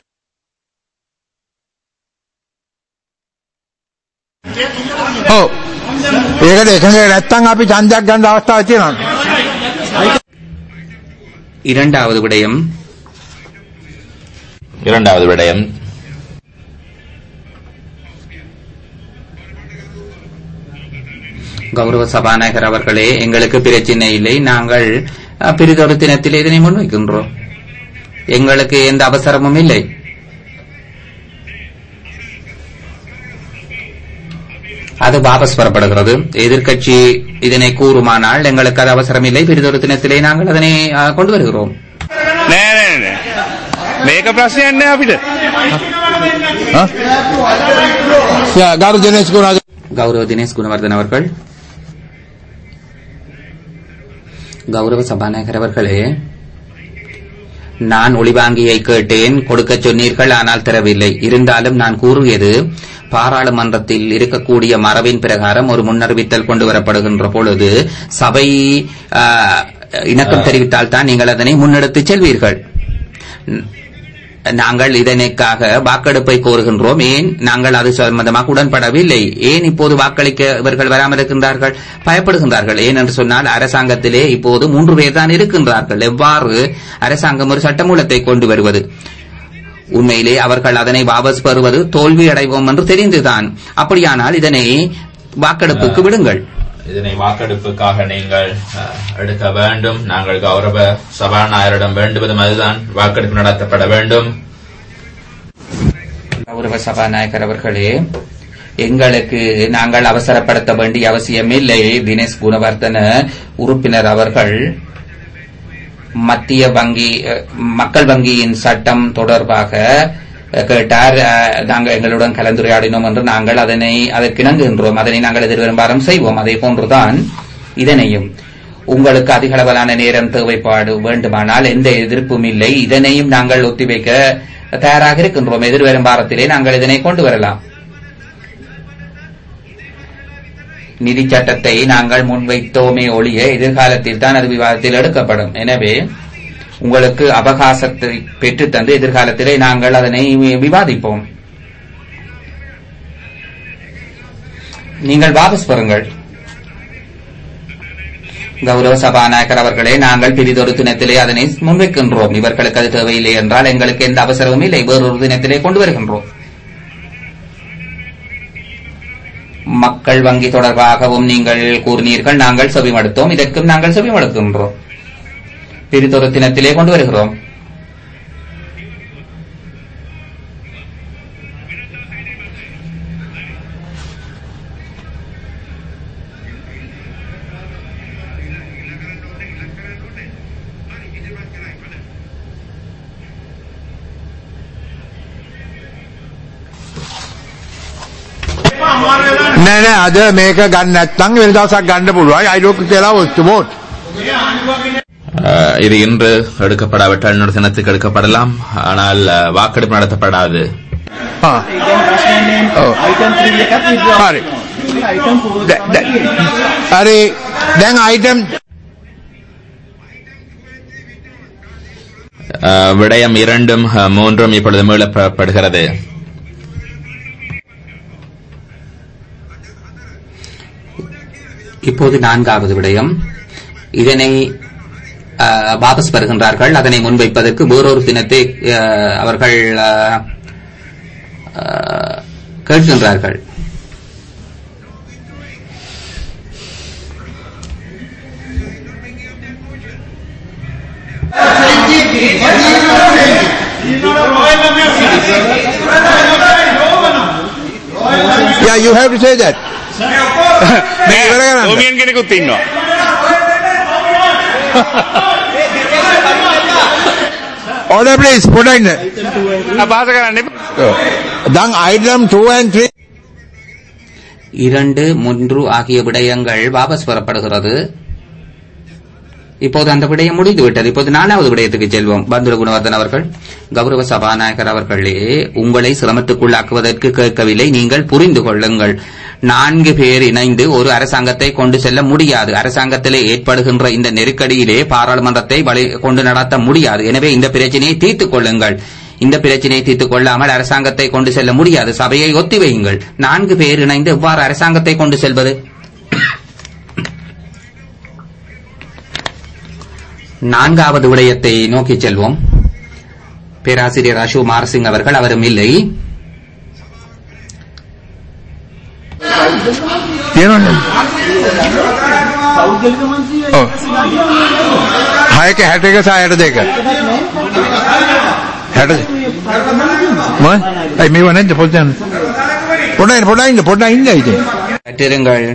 Speaker 7: ඔව්. ඒකට එකඟ නැත්තම් අපි ඡන්දයක් ගන්න අවස්ථාවක් තියෙනවා.
Speaker 5: இரண்டாவது விடயம்
Speaker 6: இரண்டாவது விடயம்
Speaker 5: கௌரவ சபாநாயகர் அவர்களே எங்களுக்கு பிரச்சனை இல்லை நாங்கள் அஹ், பிரிதொரு தினத்தில் இதனை முன்வைக்கின்றோம் எங்களுக்கு எந்த அவசரமும் இல்லை அது வாபஸ் பெறப்படுகிறது எதிர்க்கட்சி இதனை கூறுமானால் எங்களுக்கு அது அவசரம் இல்லை பிரிதொரு தினத்திலே நாங்கள் அதனை அஹ், கொண்டு வருகிறோம்
Speaker 8: නෑ නෑ නෑ මේක ප්‍රශ්නයක් නෑ අපිට
Speaker 7: Huh? Yeah, ගරු දිනේෂ් ගුණාද
Speaker 5: கௌரவ தினேஷ் குணவர்தன் அவர்கள் கௌரவ சபாநாயகர் அவர்களே நான் ஒளிவாங்கியை கேட்டேன் கொடுக்கச் சொன்னீர்கள் ஆனால் தரவில்லை இருந்தாலும் நான் கூறியது பாராளுமன்றத்தில் இருக்கக்கூடிய மரபின் பிரகாரம் ஒரு முன்னறிவித்தல் கொண்டு வரப்படுகின்ற பொழுது சபை ஆ, இணக்கம் தெரிவித்தால் தான் நீங்கள் அதனை முன்னெடுத்துச் செல்வீர்கள் ந- நாங்கள் இதனைக்காக வாக்கெடுப்பை கோருகின்றோம் ஏன் நாங்கள் அது சம்பந்தமாக உடன்படவில்லை ஏன் இப்போது வாக்களிக்க இவர்கள் வராமல் இருக்கின்றார்கள் பயப்படுகின்றார்கள் ஏன் என்று சொன்னால் அரசாங்கத்திலே இப்போது மூன்று பேர் தான் இருக்கின்றார்கள் எவ்வாறு அரசாங்கம் ஒரு சட்டமூலத்தை கொண்டு வருவது உண்மையிலே அவர்கள் அதனை வாபஸ் பெறுவது தோல்வி அடைவோம் என்று தெரிந்துதான் அப்படியானால் இதனை வாக்கெடுப்புக்கு விடுங்கள்
Speaker 6: இதனை வாக்கெடுப்புக்காக நீங்கள் அஹ், எடுக்க வேண்டும் நாங்கள் கௌரவ சபாநாயகரிடம் வேண்டுவதும் அதுதான் வாக்கெடுப்பு நடத்தப்பட வேண்டும்
Speaker 5: கௌரவ சபாநாயகர் அவர்களே எங்களுக்கு நாங்கள் அவசரப்படுத்த வேண்டிய அவசியமில்லை தினேஷ் குணவர்த்தன உறுப்பினர் அவர்கள் மத்திய வங்கி அஹ், மக்கள் வங்கியின் சட்டம் தொடர்பாக அஹ், கேட்டார் அஹ், நாங்கள் எங்களுடன் கலந்துரையாடினோம் என்று நாங்கள் அதனை அதற்கு இணங்குகின்றோம் அதனை நாங்கள் எதிர்வரும் வாரம் செய்வோம் அதே போன்றுதான் இதனையும் உங்களுக்கு அதிக அளவிலான நேரம் தேவைப்பாடு வேண்டுமானால் எந்த எதிர்ப்பும் இல்லை இதனையும் நாங்கள் ஒத்திவைக்க தயாராக இருக்கின்றோம் எதிர்வரும் வாரத்திலே நாங்கள் இதனை கொண்டு வரலாம் நிதி சட்டத்தை நாங்கள் முன்வைத்தோமே ஒழிய எதிர்காலத்தில் தான் அது விவாதத்தில் எடுக்கப்படும் எனவே உங்களுக்கு அவகாசத்தை பெற்றுத்தந்து எதிர்காலத்திலே நாங்கள் அதனை வி- விவாதிப்போம் நீங்கள் வாபஸ் பெறுங்கள் கௌரவ சபாநாயகர் அவர்களே நாங்கள் பிரிதொரு தினத்திலே அதனை முன்வைக்கின்றோம் இவர்களுக்கு அது தேவையில்லை என்றால் எங்களுக்கு எந்த அவசரமும் இல்லை வேறொரு தினத்திலே கொண்டு வருகின்றோம் மக்கள் வங்கி தொடர்பாகவும் நீங்கள் கூறினீர்கள் நாங்கள் செவிமடுத்தோம் இதற்கும் நாங்கள் செவிமடுக்கின்றோம் பிரிதொரு தினத்திலே கொண்டு வருகிறோம்
Speaker 7: නෑ නෑ අද මේක ගන්න නැත්නම් වෙන දවසක් ගන්න පුළුවන් I don't care about the vote
Speaker 6: அஹ், இது இன்று எடுக்கப்படாவிட்டால் இன்னொரு தினத்துக்கு எடுக்கப்படலாம் ஆனால் அஹ், வாக்கெடுப்பு நடத்தப்படாது
Speaker 7: ආ ඔව් හරි දැ- දැ- හරි දැන් අයිටම්
Speaker 6: அஹ், விடயம் இரண்டும் அஹ், மூன்றும் இப்பொழுது மீளப்படுகிறது
Speaker 5: இப்போது நான்காவது விடயம் இதனை அஹ், வாபஸ் பெறுகின்றார்கள் அதனை முன்வைப்பதற்கு வேறொரு தினத்தை அஹ், அவர்கள் அஹ், அஹ், கேட்கின்றார்கள்
Speaker 7: yeah you have to say that මේක ඉවර කරන්න
Speaker 8: රෝමියන් කෙනෙකුත් ඉන්නවා.
Speaker 7: order please පොඩ්ඩක් ඉන්න
Speaker 8: අභාස කරන්න එපා.
Speaker 7: දැන් item 2 and 3
Speaker 5: இரண்டு மூன்று ஆகிய விடயங்கள் வாபஸ் பெறப்படுகிறது இப்போது அந்த விடயம் முடிந்து விட்டது இப்போது நாலாவது விடயத்துக்கு செல்வோம் பந்துர குணவர்தன் அவர்கள் கௌரவ சபாநாயகர் அவர்களே உங்களை சிரமத்துக்குள்ளாக்குவதற்கு கேட்கவில்லை நீங்கள் புரிந்து கொள்ளுங்கள் நான்கு பேர் இணைந்து ஒரு அரசாங்கத்தை கொண்டு செல்ல முடியாது அரசாங்கத்திலே ஏற்படுகின்ற இந்த நெருக்கடியிலே பாராளுமன்றத்தை வழி கொண்டு நடத்த முடியாது எனவே இந்த பிரச்சனையை தீர்த்துக் கொள்ளுங்கள் இந்த பிரச்சனையை தீர்த்துக் கொள்ளாமல் அரசாங்கத்தை கொண்டு செல்ல முடியாது சபையை ஒத்திவையுங்கள் நான்கு பேர் இணைந்து எவ்வாறு அரசாங்கத்தை கொண்டு செல்வது நான்காவது விடயத்தை நோக்கி செல்வோம் பேராசிரியர் அசு மாரசிங் அவர்கள் அவரும் இல்லை
Speaker 7: තියෙනවනේ ඔව් හයක 61 සහ 62 60 මොකද අයි මේව නැද්ද පොඩ්ඩක් පොඩ්ඩක් පොඩ්ඩක් ඉන්න පොඩ්ඩක් ඉන්න ඉතින්
Speaker 5: கற்றிருங்கள்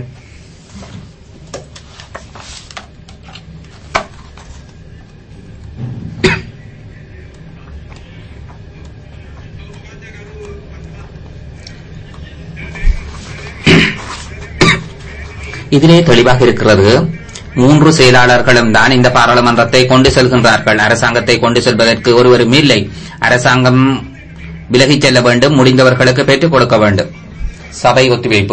Speaker 5: இதிலே தெளிவாக இருக்கிறது மூன்று செயலாளர்களும் தான் இந்த பாராளுமன்றத்தை கொண்டு செல்கின்றார்கள் அரசாங்கத்தை கொண்டு செல்வதற்கு ஒருவரும் இல்லை அரசாங்கம் விலகிச் செல்ல வேண்டும் முடிந்தவர்களுக்கு பெற்றுக் கொடுக்க வேண்டும் சபை ஒத்திவைப்பு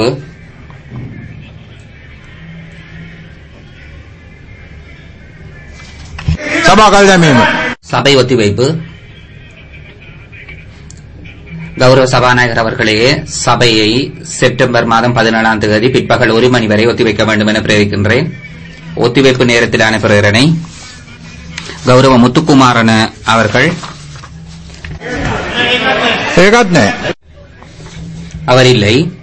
Speaker 7: සභා කල් දැමීම.
Speaker 5: சபை ஒத்திவைப்பு கௌரவ சபாநாயகர் அவர்களே சபையை செப்டம்பர் மாதம் பதினேழாம் தேதி பிற்பகல் ஒரு மணி வரை ஒத்திவைக்க வேண்டும் என பிரேரிக்கின்றேன் ஒத்திவைப்பு நேரத்திலான பிரேரணை கௌரவ முத்துக்குமாரன் அவர்கள்
Speaker 7: ඒකත් නෑ.
Speaker 5: அவர் இல்லை